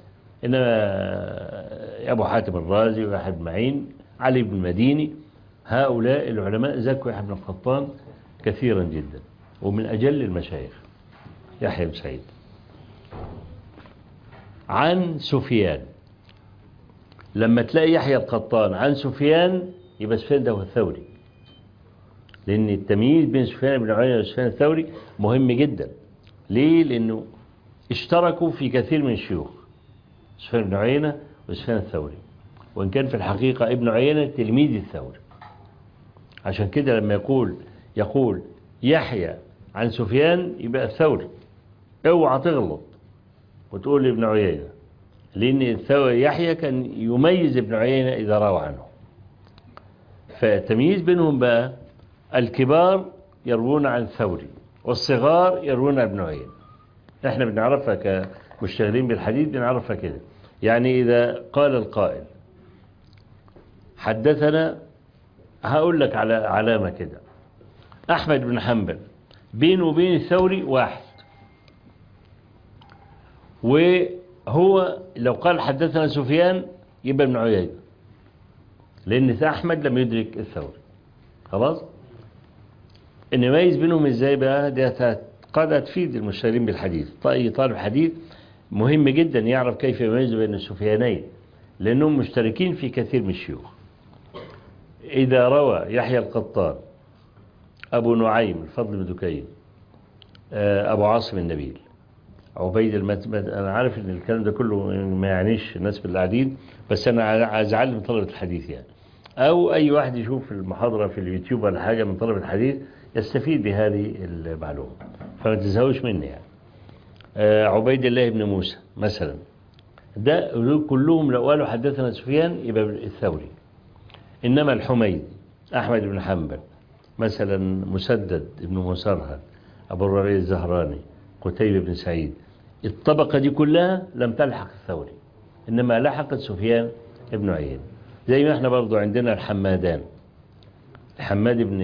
إنما أبو حاتم الرازي ويحيى بن معين علي بن المديني هؤلاء العلماء زكوا يحيى بن القطان كثيرا جدا ومن أجل المشايخ يحيى بن سعيد عن سفيان لما تلاقي يحيى القطان عن سفيان يبقى سفيان ده هو الثوري لأن التمييز بين سفيان بن عيينة وسفيان الثوري مهم جدا ليه؟ لأنه اشتركوا في كثير من الشيوخ سفيان بن عيينة وسفيان الثوري وإن كان في الحقيقة ابن عيينة تلميذ الثوري عشان كده لما يقول يقول يحيى عن سفيان يبقى الثوري اوعى تغلط وتقول ابن عيينة لأن الثوري يحيى كان يميز ابن عيينة إذا روى عنه فالتمييز بينهم بقى الكبار يروون عن الثوري والصغار يروون عن ابن عيينة احنا بنعرفها كمشتغلين بالحديث بنعرفها كده يعني إذا قال القائل حدثنا هقول لك على علامة كده أحمد بن حنبل بينه وبين الثوري واحد وهو لو قال حدثنا سفيان يبقى ابن عيينة لأن أحمد لم يدرك الثوري خلاص إن يميز بينهم إزاي بقى دي قد تفيد المشتغلين بالحديث أي طالب حديث مهم جدا يعرف كيف يميز بين السفيانين لأنهم مشتركين في كثير من الشيوخ إذا روى يحيى القطان أبو نعيم الفضل بن دكين أبو عاصم النبيل عبيد المت... انا عارف ان الكلام ده كله ما يعنيش الناس اللي قاعدين بس انا عايز اعلم طلبه الحديث يعني او اي واحد يشوف المحاضره في اليوتيوب ولا حاجه من طلبه الحديث يستفيد بهذه المعلومه فما تزهوش مني يعني آه عبيد الله بن موسى مثلا ده كلهم لو قالوا حدثنا سفيان يبقى الثوري انما الحميد احمد بن حنبل مثلا مسدد بن مسرهد ابو الربيع الزهراني قتيبة بن سعيد الطبقة دي كلها لم تلحق الثوري إنما لحقت سفيان بن عيين زي ما احنا برضو عندنا الحمادان حماد بن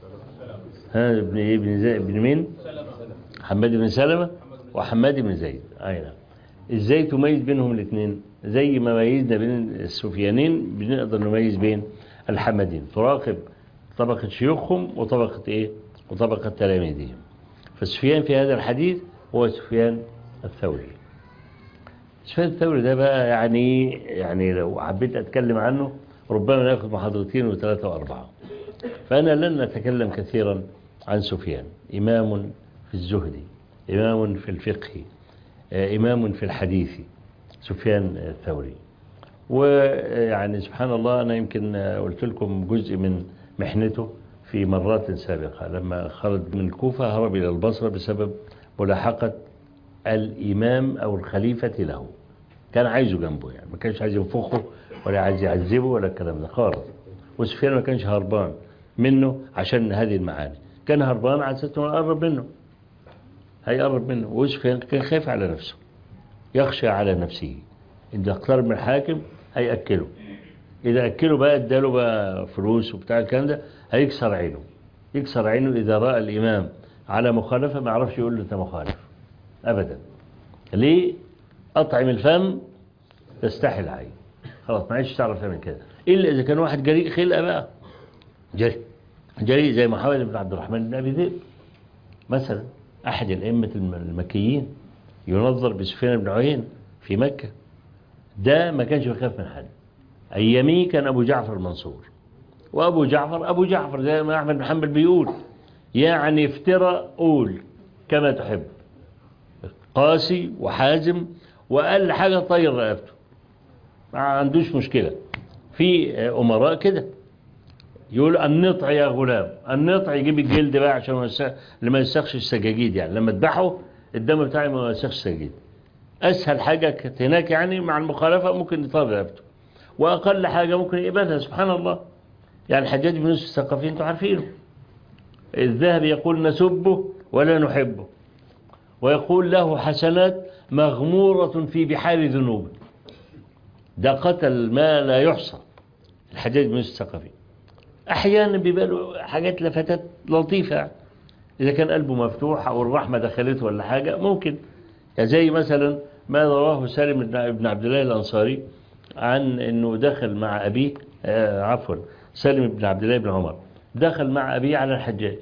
ها ابن ايه ابن زي ابن مين حماد بن سلمة وحماد بن زيد اي نعم ازاي تميز بينهم الاثنين زي ما ميزنا بين السفيانين بنقدر نميز بين الحمادين تراقب طبقة شيوخهم وطبقة ايه وطبقة تلاميذهم فسفيان في هذا الحديث هو سفيان الثوري سفيان الثوري ده بقى يعني يعني لو حبيت أتكلم عنه ربما ناخذ محاضرتين وثلاثة وأربعة فأنا لن أتكلم كثيرا عن سفيان إمام في الزهد إمام في الفقه إمام في الحديث سفيان الثوري ويعني سبحان الله أنا يمكن قلت لكم جزء من محنته في مرات سابقة لما خرج من الكوفة هرب إلى البصرة بسبب ملاحقة الإمام أو الخليفة له كان عايزه جنبه يعني ما كانش عايز ينفخه ولا عايز يعذبه ولا الكلام ده خالص وسفيان ما كانش هربان منه عشان هذه المعاني كان هربان على أساس انه يقرب منه هيقرب منه وسفيان كان خايف على نفسه يخشى على نفسه إذا اقترب من الحاكم هيأكله إذا أكله بقى اداله بقى فلوس وبتاع الكلام ده هيكسر عينه يكسر عينه إذا رأى الإمام على مخالفة ما يعرفش يقول له أنت مخالف أبدا ليه أطعم الفم تستحي العين خلاص ما عادش تعرف تعمل كده إلا إذا كان واحد جريء خلقة بقى جريء جريء زي محمد بن عبد الرحمن بن أبي ذئب مثلا أحد الأئمة المكيين ينظر بسفيان بن عيين في مكة ده ما كانش بيخاف من حد أياميه كان أبو جعفر المنصور وأبو جعفر أبو جعفر زي ما أحمد بن حنبل بيقول يعني افترى قول كما تحب قاسي وحازم وأقل حاجة طير رقبته ما عندوش مشكلة في أمراء كده يقول النطع يا غلام النطع يجيب الجلد بقى عشان اللي ما يسخش السجاجيد يعني لما تذبحه الدم بتاعي ما يسخش السجاجيد أسهل حاجة كانت هناك يعني مع المخالفة ممكن يطير رقبته وأقل حاجة ممكن يقبلها سبحان الله يعني الحجاج بن يوسف الثقفي انتوا عارفينه الذهب يقول نسبه ولا نحبه ويقول له حسنات مغمورة في بحار ذنوب ده قتل ما لا يحصى الحجاج بن يوسف الثقفي أحيانا بيبقى له حاجات لفتات لطيفة إذا كان قلبه مفتوح أو الرحمة دخلته ولا حاجة ممكن يعني زي مثلا ما رواه سالم بن عبد الله الأنصاري عن أنه دخل مع أبيه آه عفوا سالم بن عبد الله بن عمر دخل مع أبيه على الحجاج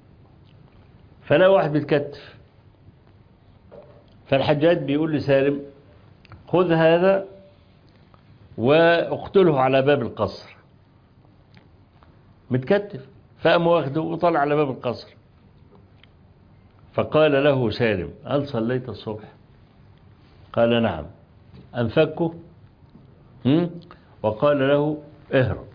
فلا واحد بيتكتف فالحجاج بيقول لسالم خذ هذا واقتله على باب القصر متكتف فقام واخده وطلع على باب القصر فقال له سالم هل صليت الصبح قال نعم أنفكه وقال له اهرب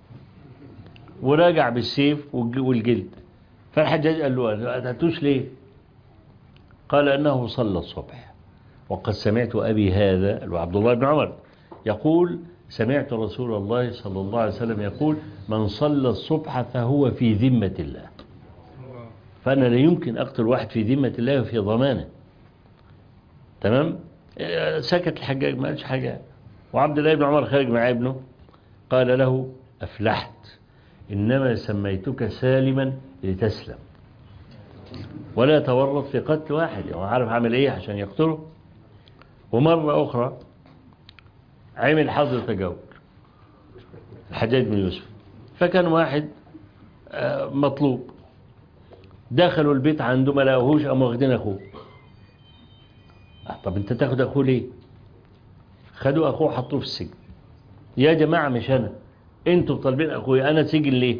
وراجع بالسيف والجلد فالحجاج قال له أتتوش ليه قال أنه صلى الصبح وقد سمعت أبي هذا عبد الله بن عمر يقول سمعت رسول الله صلى الله عليه وسلم يقول من صلى الصبح فهو في ذمة الله فأنا لا يمكن أقتل واحد في ذمة الله وفي ضمانه تمام سكت الحجاج ما قالش حاجة وعبد الله بن عمر خارج مع ابنه قال له أفلحت إنما سميتك سالما لتسلم ولا تورط في قتل واحد هو عارف عمل ايه عشان يقتله ومرة أخرى عمل حظر تجاوز الحجاج بن يوسف فكان واحد مطلوب دخلوا البيت عنده ما لقوهوش قاموا واخدين أخوه طب انت تاخد أخوه ليه خدوا أخوه حطوه في السجن يا جماعة مش أنا انتوا طالبين أخوي أنا سجن ليه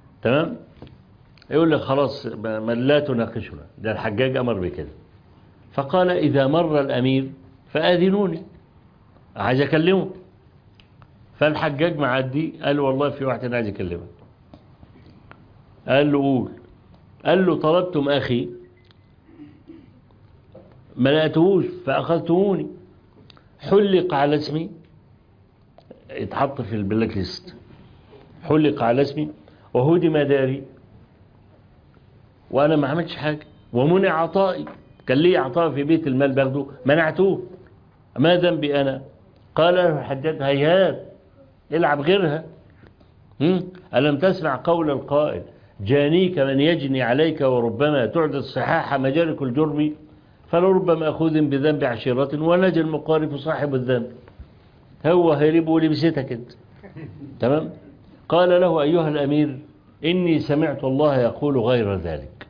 تمام يقول لك خلاص ما لا تناقشنا ده الحجاج أمر بكده فقال إذا مر الأمير فآذنوني عايز أكلمه فالحجاج معدي قال له والله في واحد أنا عايز أكلمه قال له قول قال له طلبتم أخي ما لقيتهوش فأخذتموني حلق على اسمي اتحط في البلاك ليست حلق على اسمي وهدم داري وأنا ما عملتش حاجة ومنع عطائي كان لي عطاء في بيت المال باخده منعتوه ما ذنبي أنا قال له الحجاج هيهات العب غيرها هم؟ ألم تسمع قول القائل جانيك من يجني عليك وربما تعد الصحاح مجارك الجرم فلربما أخذ بذنب عشيرة ونجى المقارف صاحب الذنب هو هرب ولبستك انت تمام قال له أيها الأمير إني سمعت الله يقول غير ذلك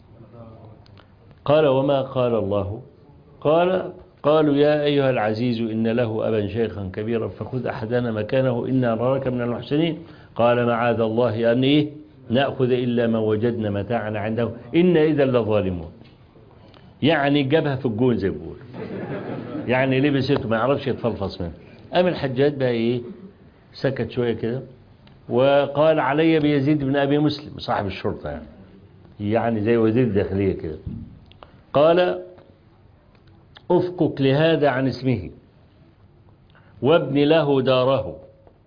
قال وما قال الله قال قالوا يا أيها العزيز إن له أبا شيخا كبيرا فخذ أحدنا مكانه إنا نراك من المحسنين قال معاذ الله أن إيه نأخذ إلا ما وجدنا متاعنا عنده إن إذا لظالمون يعني جابها في الجون زي بقول يعني لبسته ما يعرفش يتفلفص منه قام الحجاج بقى إيه سكت شوية كده وقال علي بيزيد بن أبي مسلم صاحب الشرطة يعني يعني زي وزير الداخلية كده قال أفكك لهذا عن اسمه وابن له داره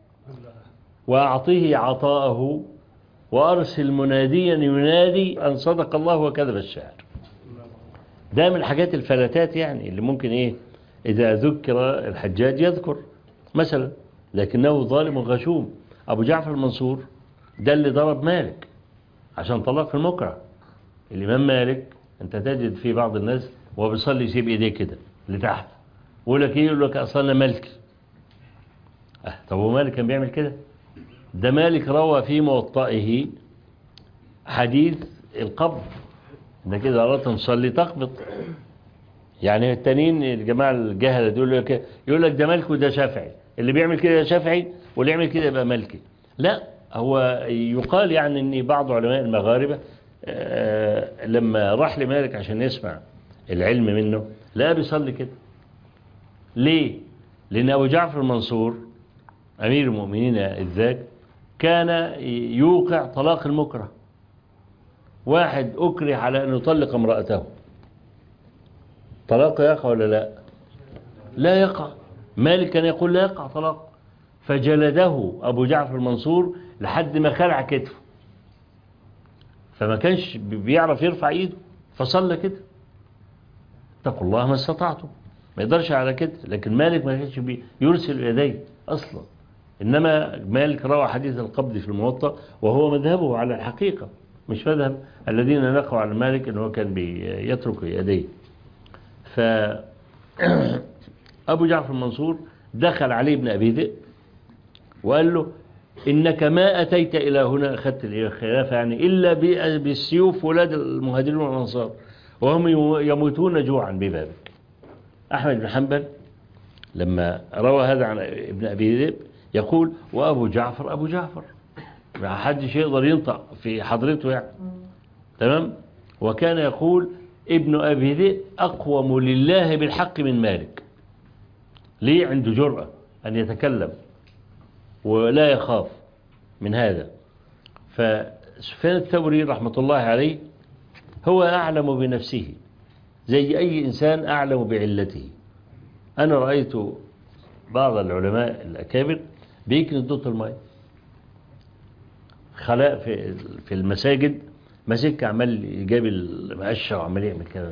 وأعطيه عطاءه وأرسل مناديا ينادي أن صدق الله وكذب الشاعر ده من الحاجات الفلتات يعني اللي ممكن إيه إذا ذكر الحجاج يذكر مثلا لكنه ظالم غشوم أبو جعفر المنصور ده اللي ضرب مالك عشان طلق في المكره الإمام مالك أنت تجد في بعض الناس وهو بيصلي يسيب إيديه كده لتحت يقول لك إيه يقول لك أصلا أنا مالكي أه طب هو مالك كان بيعمل كده ده مالك روى في موطئه حديث القبض ده كده أردت نصلي تقبض يعني التانيين الجماعة الجهلة يقول لك يقول لك ده مالك وده شافعي اللي بيعمل كده شافعي واللي يعمل كده يبقى مالكي لا هو يقال يعني ان بعض علماء المغاربة لما راح لمالك عشان يسمع العلم منه لا بيصلي كده ليه لان ابو جعفر المنصور امير المؤمنين الذاك كان يوقع طلاق المكره واحد اكره على ان يطلق امرأته طلاق يقع ولا لا لا يقع مالك كان يقول لا يقع طلاق فجلده أبو جعفر المنصور لحد ما خلع كتفه فما كانش بيعرف يرفع ايده فصلى كده اتقوا الله ما استطعتم ما يقدرش على كده لكن مالك ما كانش يرسل يديه أصلا إنما مالك روى حديث القبض في الموطأ وهو مذهبه على الحقيقة مش مذهب الذين نقوا على مالك أنه كان بيترك يديه ف أبو جعفر المنصور دخل عليه ابن أبي ذئب وقال له إنك ما أتيت إلى هنا أخذت الخلافة يعني إلا بالسيوف ولاد المهاجرين والأنصار وهم يموتون جوعا ببابك أحمد بن حنبل لما روى هذا عن ابن أبي ذئب يقول وأبو جعفر أبو جعفر ما حدش يقدر ينطق في حضرته يعني تمام وكان يقول ابن أبي ذئب أقوم لله بالحق من مالك ليه عنده جرأة أن يتكلم ولا يخاف من هذا فسفيان الثوري رحمة الله عليه هو أعلم بنفسه زي أي إنسان أعلم بعلته أنا رأيت بعض العلماء الأكابر بيكني دوت الماء خلاء في في المساجد مسك عمال يجاب المقشة وعمال يعمل كده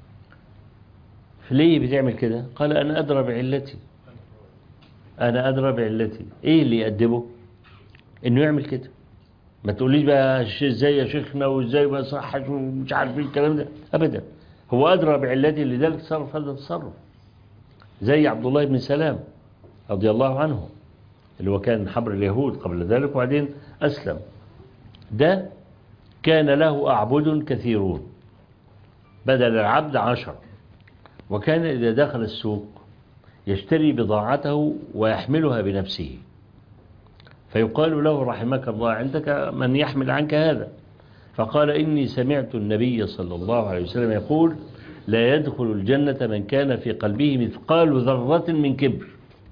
ليه بتعمل كده قال أنا أدرى بعلتي أنا أدرى بعلتي إيه اللي يأدبه إنه يعمل كده ما تقوليش بقى ازاي يا شيخنا وازاي ما صحش ومش عارف ايه الكلام ده ابدا هو ادرى بعلته لذلك تصرف هذا التصرف زي عبد الله بن سلام رضي الله عنه اللي هو كان حبر اليهود قبل ذلك وبعدين أسلم ده كان له أعبد كثيرون بدل العبد عشر وكان إذا دخل السوق يشتري بضاعته ويحملها بنفسه فيقال له رحمك الله عندك من يحمل عنك هذا فقال إني سمعت النبي صلى الله عليه وسلم يقول لا يدخل الجنة من كان في قلبه مثقال ذرة من كبر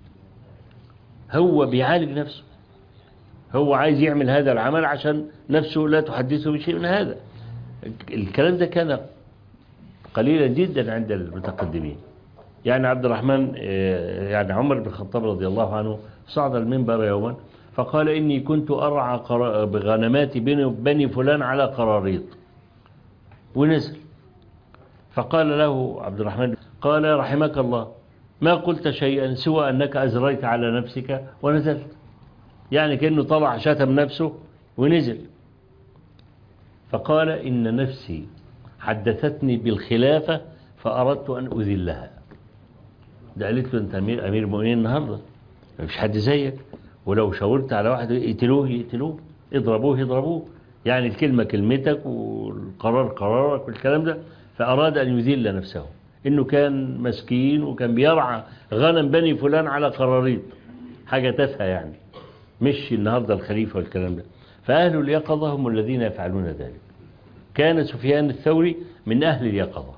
هو بيعالج نفسه هو عايز يعمل هذا العمل عشان نفسه لا تحدثه بشيء من هذا الكلام ده كان قليلا جدا عند المتقدمين يعني عبد الرحمن يعني عمر بن الخطاب رضي الله عنه صعد المنبر يوما فقال إني كنت أرعى بغنمات بني فلان على قراريط ونزل فقال له عبد الرحمن قال رحمك الله ما قلت شيئا سوى أنك أزريت على نفسك ونزلت يعني كأنه طلع شتم نفسه ونزل فقال إن نفسي حدثتني بالخلافة فأردت أن أذلها ده قالت له أنت أمير, أمير المؤمنين النهاردة مفيش حد زيك ولو شاورت على واحد يقتلوه يقتلوه اضربوه يضربوه يعني الكلمة كلمتك والقرار قرارك والكلام ده فأراد أن يذل نفسه إنه كان مسكين وكان بيرعى غنم بني فلان على قراريط حاجة تافهة يعني مش النهاردة الخليفة والكلام ده فأهل اليقظة هم الذين يفعلون ذلك كان سفيان الثوري من أهل اليقظة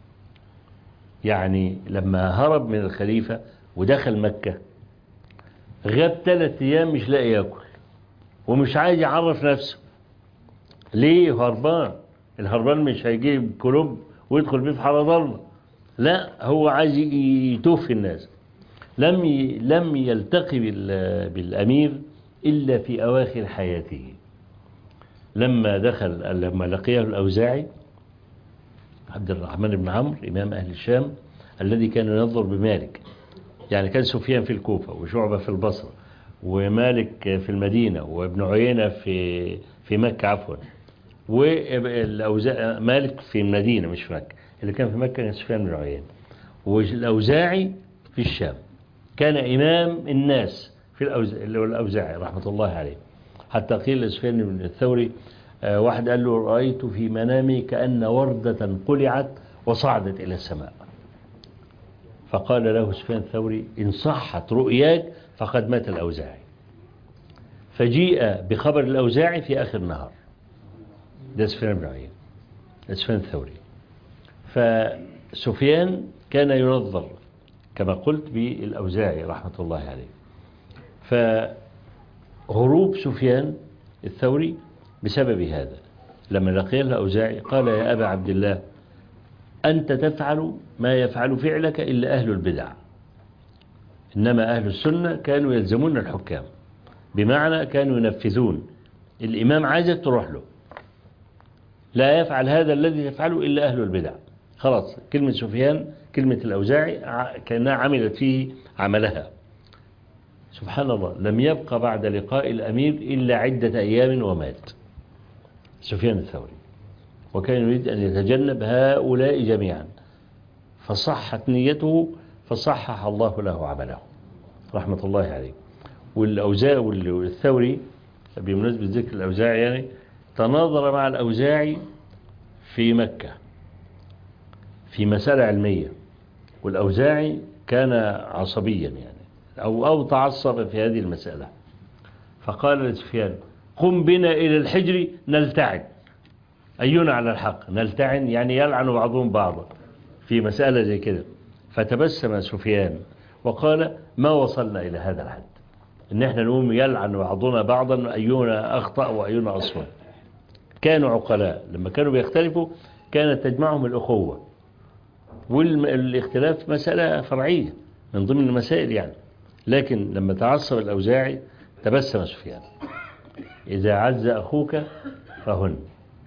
يعني لما هرب من الخليفة ودخل مكة غاب ثلاث أيام مش لاقي ياكل ومش عايز يعرف نفسه ليه هربان الهربان مش هيجيب كلوب ويدخل بيه في حارة ضلمة لا هو عايز يتوفي الناس لم لم يلتقي بالأمير إلا في أواخر حياته لما دخل لما لقيه الأوزاعي عبد الرحمن بن عمرو إمام أهل الشام الذي كان ينظر بمالك يعني كان سفيان في الكوفة وشعبة في البصرة ومالك في المدينة وابن عيينة في في مكة عفوا والأوزاعي مالك في المدينة مش في مكة اللي كان في مكة كان سفيان بن عيينة والأوزاعي في الشام كان إمام الناس في الأوزاعي اللي هو الأوزاعي رحمة الله عليه حتى قيل لسفيان بن الثوري واحد قال له رأيت في منامي كأن وردة قلعت وصعدت إلى السماء فقال له سفيان الثوري إن صحت رؤياك فقد مات الأوزاعي فجيء بخبر الأوزاعي في آخر النهار ده سفيان بن عيين ده سفيان الثوري فسفيان كان ينظر كما قلت بالأوزاعي رحمة الله عليه فهروب سفيان الثوري بسبب هذا لما لقي الأوزاعي قال يا أبا عبد الله أنت تفعل ما يفعل فعلك إلا أهل البدع إنما أهل السنة كانوا يلزمون الحكام بمعنى كانوا ينفذون الإمام عايزك تروح له لا يفعل هذا الذي يفعله إلا أهل البدع خلاص كلمة سفيان كلمة الأوزاعي كأنها عملت فيه عملها سبحان الله لم يبقى بعد لقاء الأمير إلا عدة أيام ومات سفيان الثوري وكان يريد أن يتجنب هؤلاء جميعا فصحت نيته فصحح الله له عمله رحمة الله عليه والأوزاع والثوري بمناسبة ذكر الأوزاعي يعني تناظر مع الأوزاعي في مكة في مسألة علمية والأوزاعي كان عصبيا يعني أو, أو تعصب في هذه المسألة فقال لسفيان قم بنا إلى الحجر نلتعن أينا على الحق نلتعن يعني يلعن بعضهم بعضا في مسألة زي كده فتبسم سفيان وقال ما وصلنا إلى هذا الحد إن إحنا نقوم يلعن بعضنا بعضا أينا أخطأ وأينا أصوب كانوا عقلاء لما كانوا بيختلفوا كانت تجمعهم الأخوة والاختلاف مسألة فرعية من ضمن المسائل يعني لكن لما تعصب الأوزاعي تبسم سفيان إذا عز أخوك فهن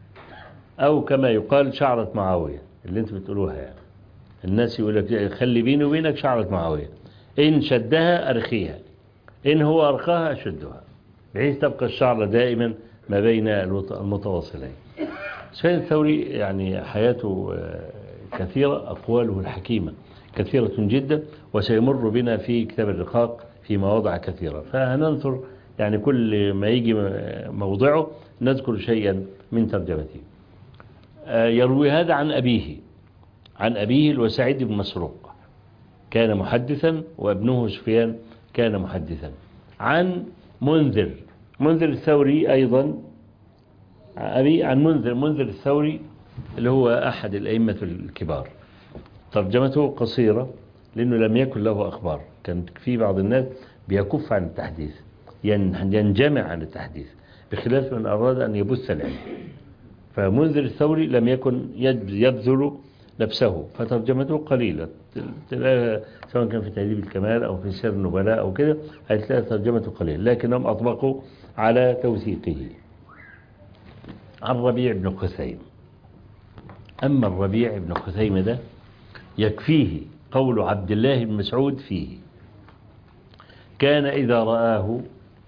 أو كما يقال شعرة معاوية اللي انت بتقولوها يعني الناس يقول لك خلي بيني وبينك شعرة معاوية إن شدها أرخيها إن هو أرخاها أشدها بحيث تبقى الشعرة دائما ما بين المتواصلين سفيان الثوري يعني حياته كثيرة أقواله الحكيمة كثيرة جدا وسيمر بنا في كتاب الرقاق في مواضع كثيرة فهننثر يعني كل ما يجي موضعه نذكر شيئا من ترجمته يروي هذا عن أبيه عن أبيه الوسعيد بن مسروق كان محدثا وابنه سفيان كان محدثا عن منذر منذر الثوري أيضا أبي عن منذر منذر الثوري اللي هو أحد الأئمة الكبار ترجمته قصيرة لأنه لم يكن له أخبار كان في بعض الناس بيكف عن التحديث ين- ينجمع عن التحديث بخلاف من أراد أن يبث العلم فمنذر الثوري لم يكن يب- يبذل نفسه فترجمته قليلة تلاقيها سواء كان في تهذيب الكمال أو في سير النبلاء أو كده هتلاقي ترجمته قليلة لكنهم أطبقوا على توثيقه عن ربيع بن خثيم أما الربيع بن خثيم ده يكفيه قول عبد الله بن مسعود فيه كان إذا رآه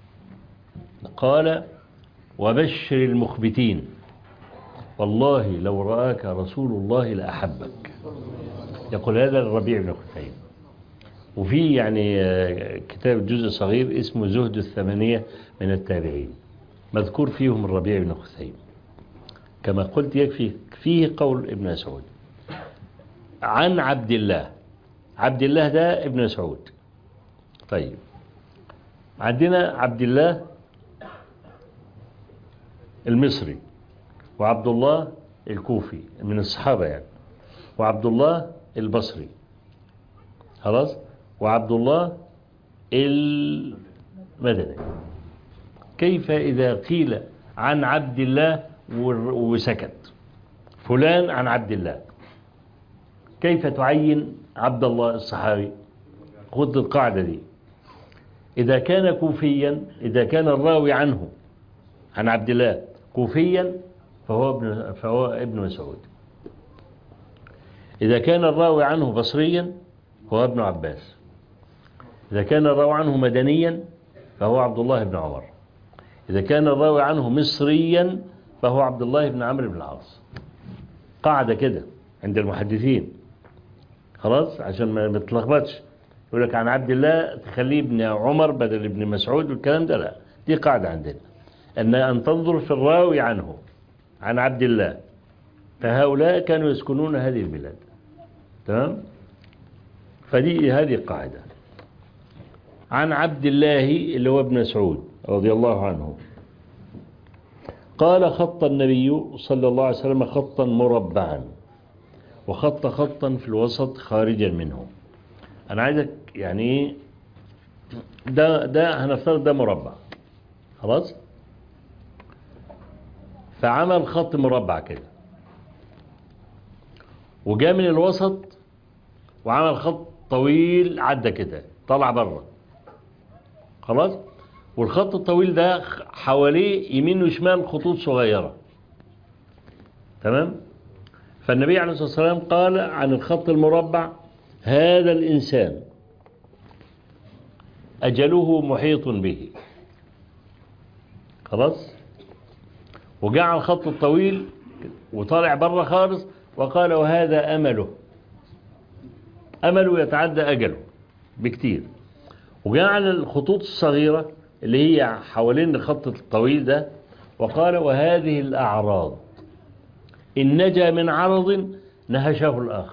قال وبشر المخبتين والله لو رآك رسول الله لأحبك يقول هذا الربيع بن خثيم وفي يعني آه، كتاب جزء صغير اسمه زهد الثمانية من التابعين مذكور فيهم الربيع بن خثيم كما قلت يكفي فيه قول ابن مسعود عن عبد الله عبد الله ده ابن مسعود طيب عندنا عبد الله المصري وعبد الله الكوفي من الصحابة يعني وعبد الله البصري خلاص وعبد الله المدني كيف إذا قيل عن عبد الله ور- وسكت فلان عن عبد الله كيف تعين عبد الله الصحابي خذ القاعدة دي إذا كان كوفيا إذا كان الراوي عنه عن عبد الله كوفيا فهو ابن فهو ابن مسعود إذا كان الراوي عنه بصريا فهو ابن عباس إذا كان الراوي عنه مدنيا فهو عبد الله بن عمر إذا كان الراوي عنه مصريا فهو عبد الله بن عمرو بن العاص قاعدة كده عند المحدثين خلاص عشان ما ما تتلخبطش يقول لك عن عبد الله تخليه ابن عمر بدل ابن مسعود والكلام ده لا دي قاعدة عندنا أن أن تنظر في الراوي عنه عن عبد الله فهؤلاء كانوا يسكنون هذه البلاد تمام فدي هذه قاعدة عن عبد الله اللي هو ابن مسعود رضي الله عنه قال خط النبي صلى الله عليه وسلم خطا مربعا وخط خطا في الوسط خارجا منه أنا عايزك يعني إيه ده ده هنفترض ده مربع خلاص فعمل خط مربع كده وجاء من الوسط وعمل خط طويل عدى كده طلع بره خلاص والخط الطويل ده حواليه يمين وشمال خطوط صغيرة تمام فالنبي عليه الصلاة والسلام قال عن الخط المربع هذا الإنسان أجله محيط به خلاص وجعل الخط الطويل وطالع بره خالص وقال وهذا أمله أمله يتعدى أجله بكتير وجعل الخطوط الصغيرة اللي هي حوالين الخط الطويل ده وقال وهذه الأعراض إن نجا من عرض نهشه الآخر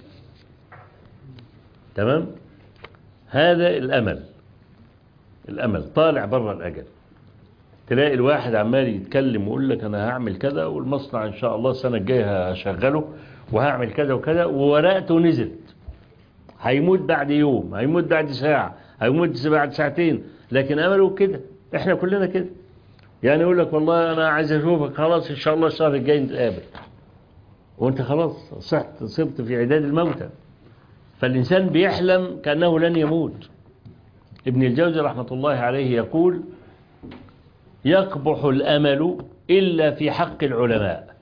تمام هذا الأمل الأمل طالع بره الأجل تلاقي الواحد عمال يتكلم ويقول لك أنا هعمل كذا والمصنع إن شاء الله السنة الجاية هشغله وهعمل كذا وكذا وورقته نزلت هيموت بعد يوم هيموت بعد ساعة هيموت بعد ساعتين لكن أمله كده احنا كلنا كده يعني يقول لك والله أنا عايز أشوفك خلاص إن شاء الله الشهر الجاي نتقابل وانت خلاص صحت صرت في عداد الموتى فالإنسان بيحلم كأنه لن يموت ابن الجوزي رحمة الله عليه يقول يقبح الأمل إلا في حق العلماء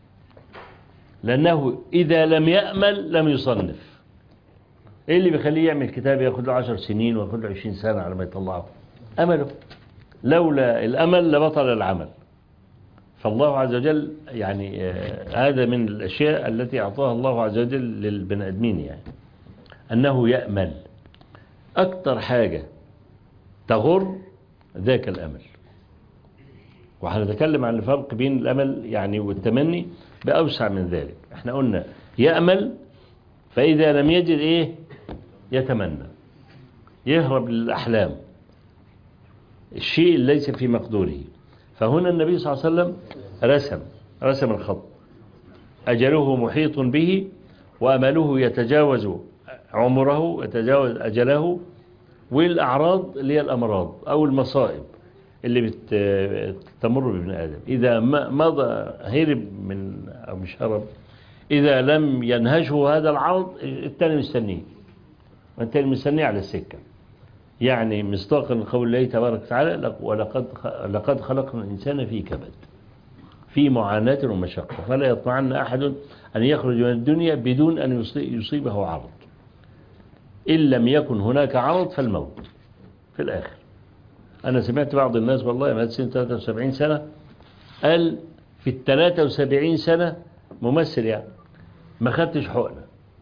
لأنه إذا لم يأمل لم يصنف إيه اللي بيخليه يعمل كتاب ياخد له عشر سنين وياخد له عشرين سنة على ما يطلعه أمله لولا الأمل لبطل العمل فالله عز وجل يعني آه هذا من الأشياء التي أعطاها الله عز وجل للبني آدمين يعني أنه يأمل أكتر حاجة تغر ذاك الأمل وهنتكلم عن الفرق بين الأمل يعني والتمني بأوسع من ذلك احنا قلنا يأمل فإذا لم يجد إيه يتمنى يهرب للأحلام الشيء ليس في مقدوره فهنا النبي صلى الله عليه وسلم رسم رسم الخط أجله محيط به وأمله يتجاوز عمره يتجاوز أجله والأعراض اللي هي الأمراض أو المصائب اللي بت- تمر بابن آدم إذا ما- مضى هرب من أو مش هرب إذا لم ينهشه هذا العرض التاني مستنيه والتاني مستنيه على السكة يعني مصداقا لقول الله تبارك وتعالى لق- ولقد خ- لقد خلقنا الإنسان في كبد في معاناة ومشقة فلا يطمعن أحد أن يخرج من الدنيا بدون أن يصي- يصيبه عرض إن لم يكن هناك عرض فالموت في الآخر أنا سمعت بعض الناس والله مات سنة 73 سنة قال في ال 73 سنة ممثل يعني ما خدتش حقنة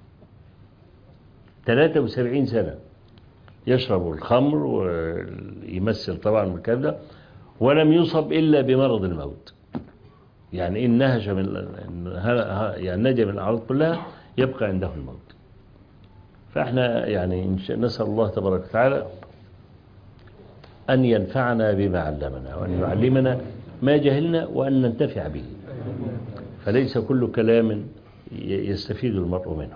73 سنة يشرب الخمر ويمثل طبعا الكلام ده ولم يصب إلا بمرض الموت يعني إن نهج من إن ه- ه- يعني نجا من الأعراض كلها يبقى عنده الموت فإحنا يعني إن شاء- نسأل الله تبارك وتعالى أن ينفعنا بما علمنا وأن يعلمنا ما جهلنا وأن ننتفع به فليس كل كلام ي- يستفيد المرء منه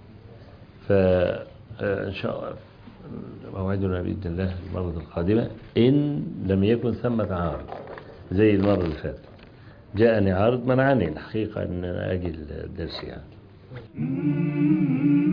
فإن شاء الله موعدنا بإذن الله المرة القادمة إن لم يكن ثمة عارض زي المرة اللي فاتت جاءني عارض منعني الحقيقة أن أنا أجي الدرس يعني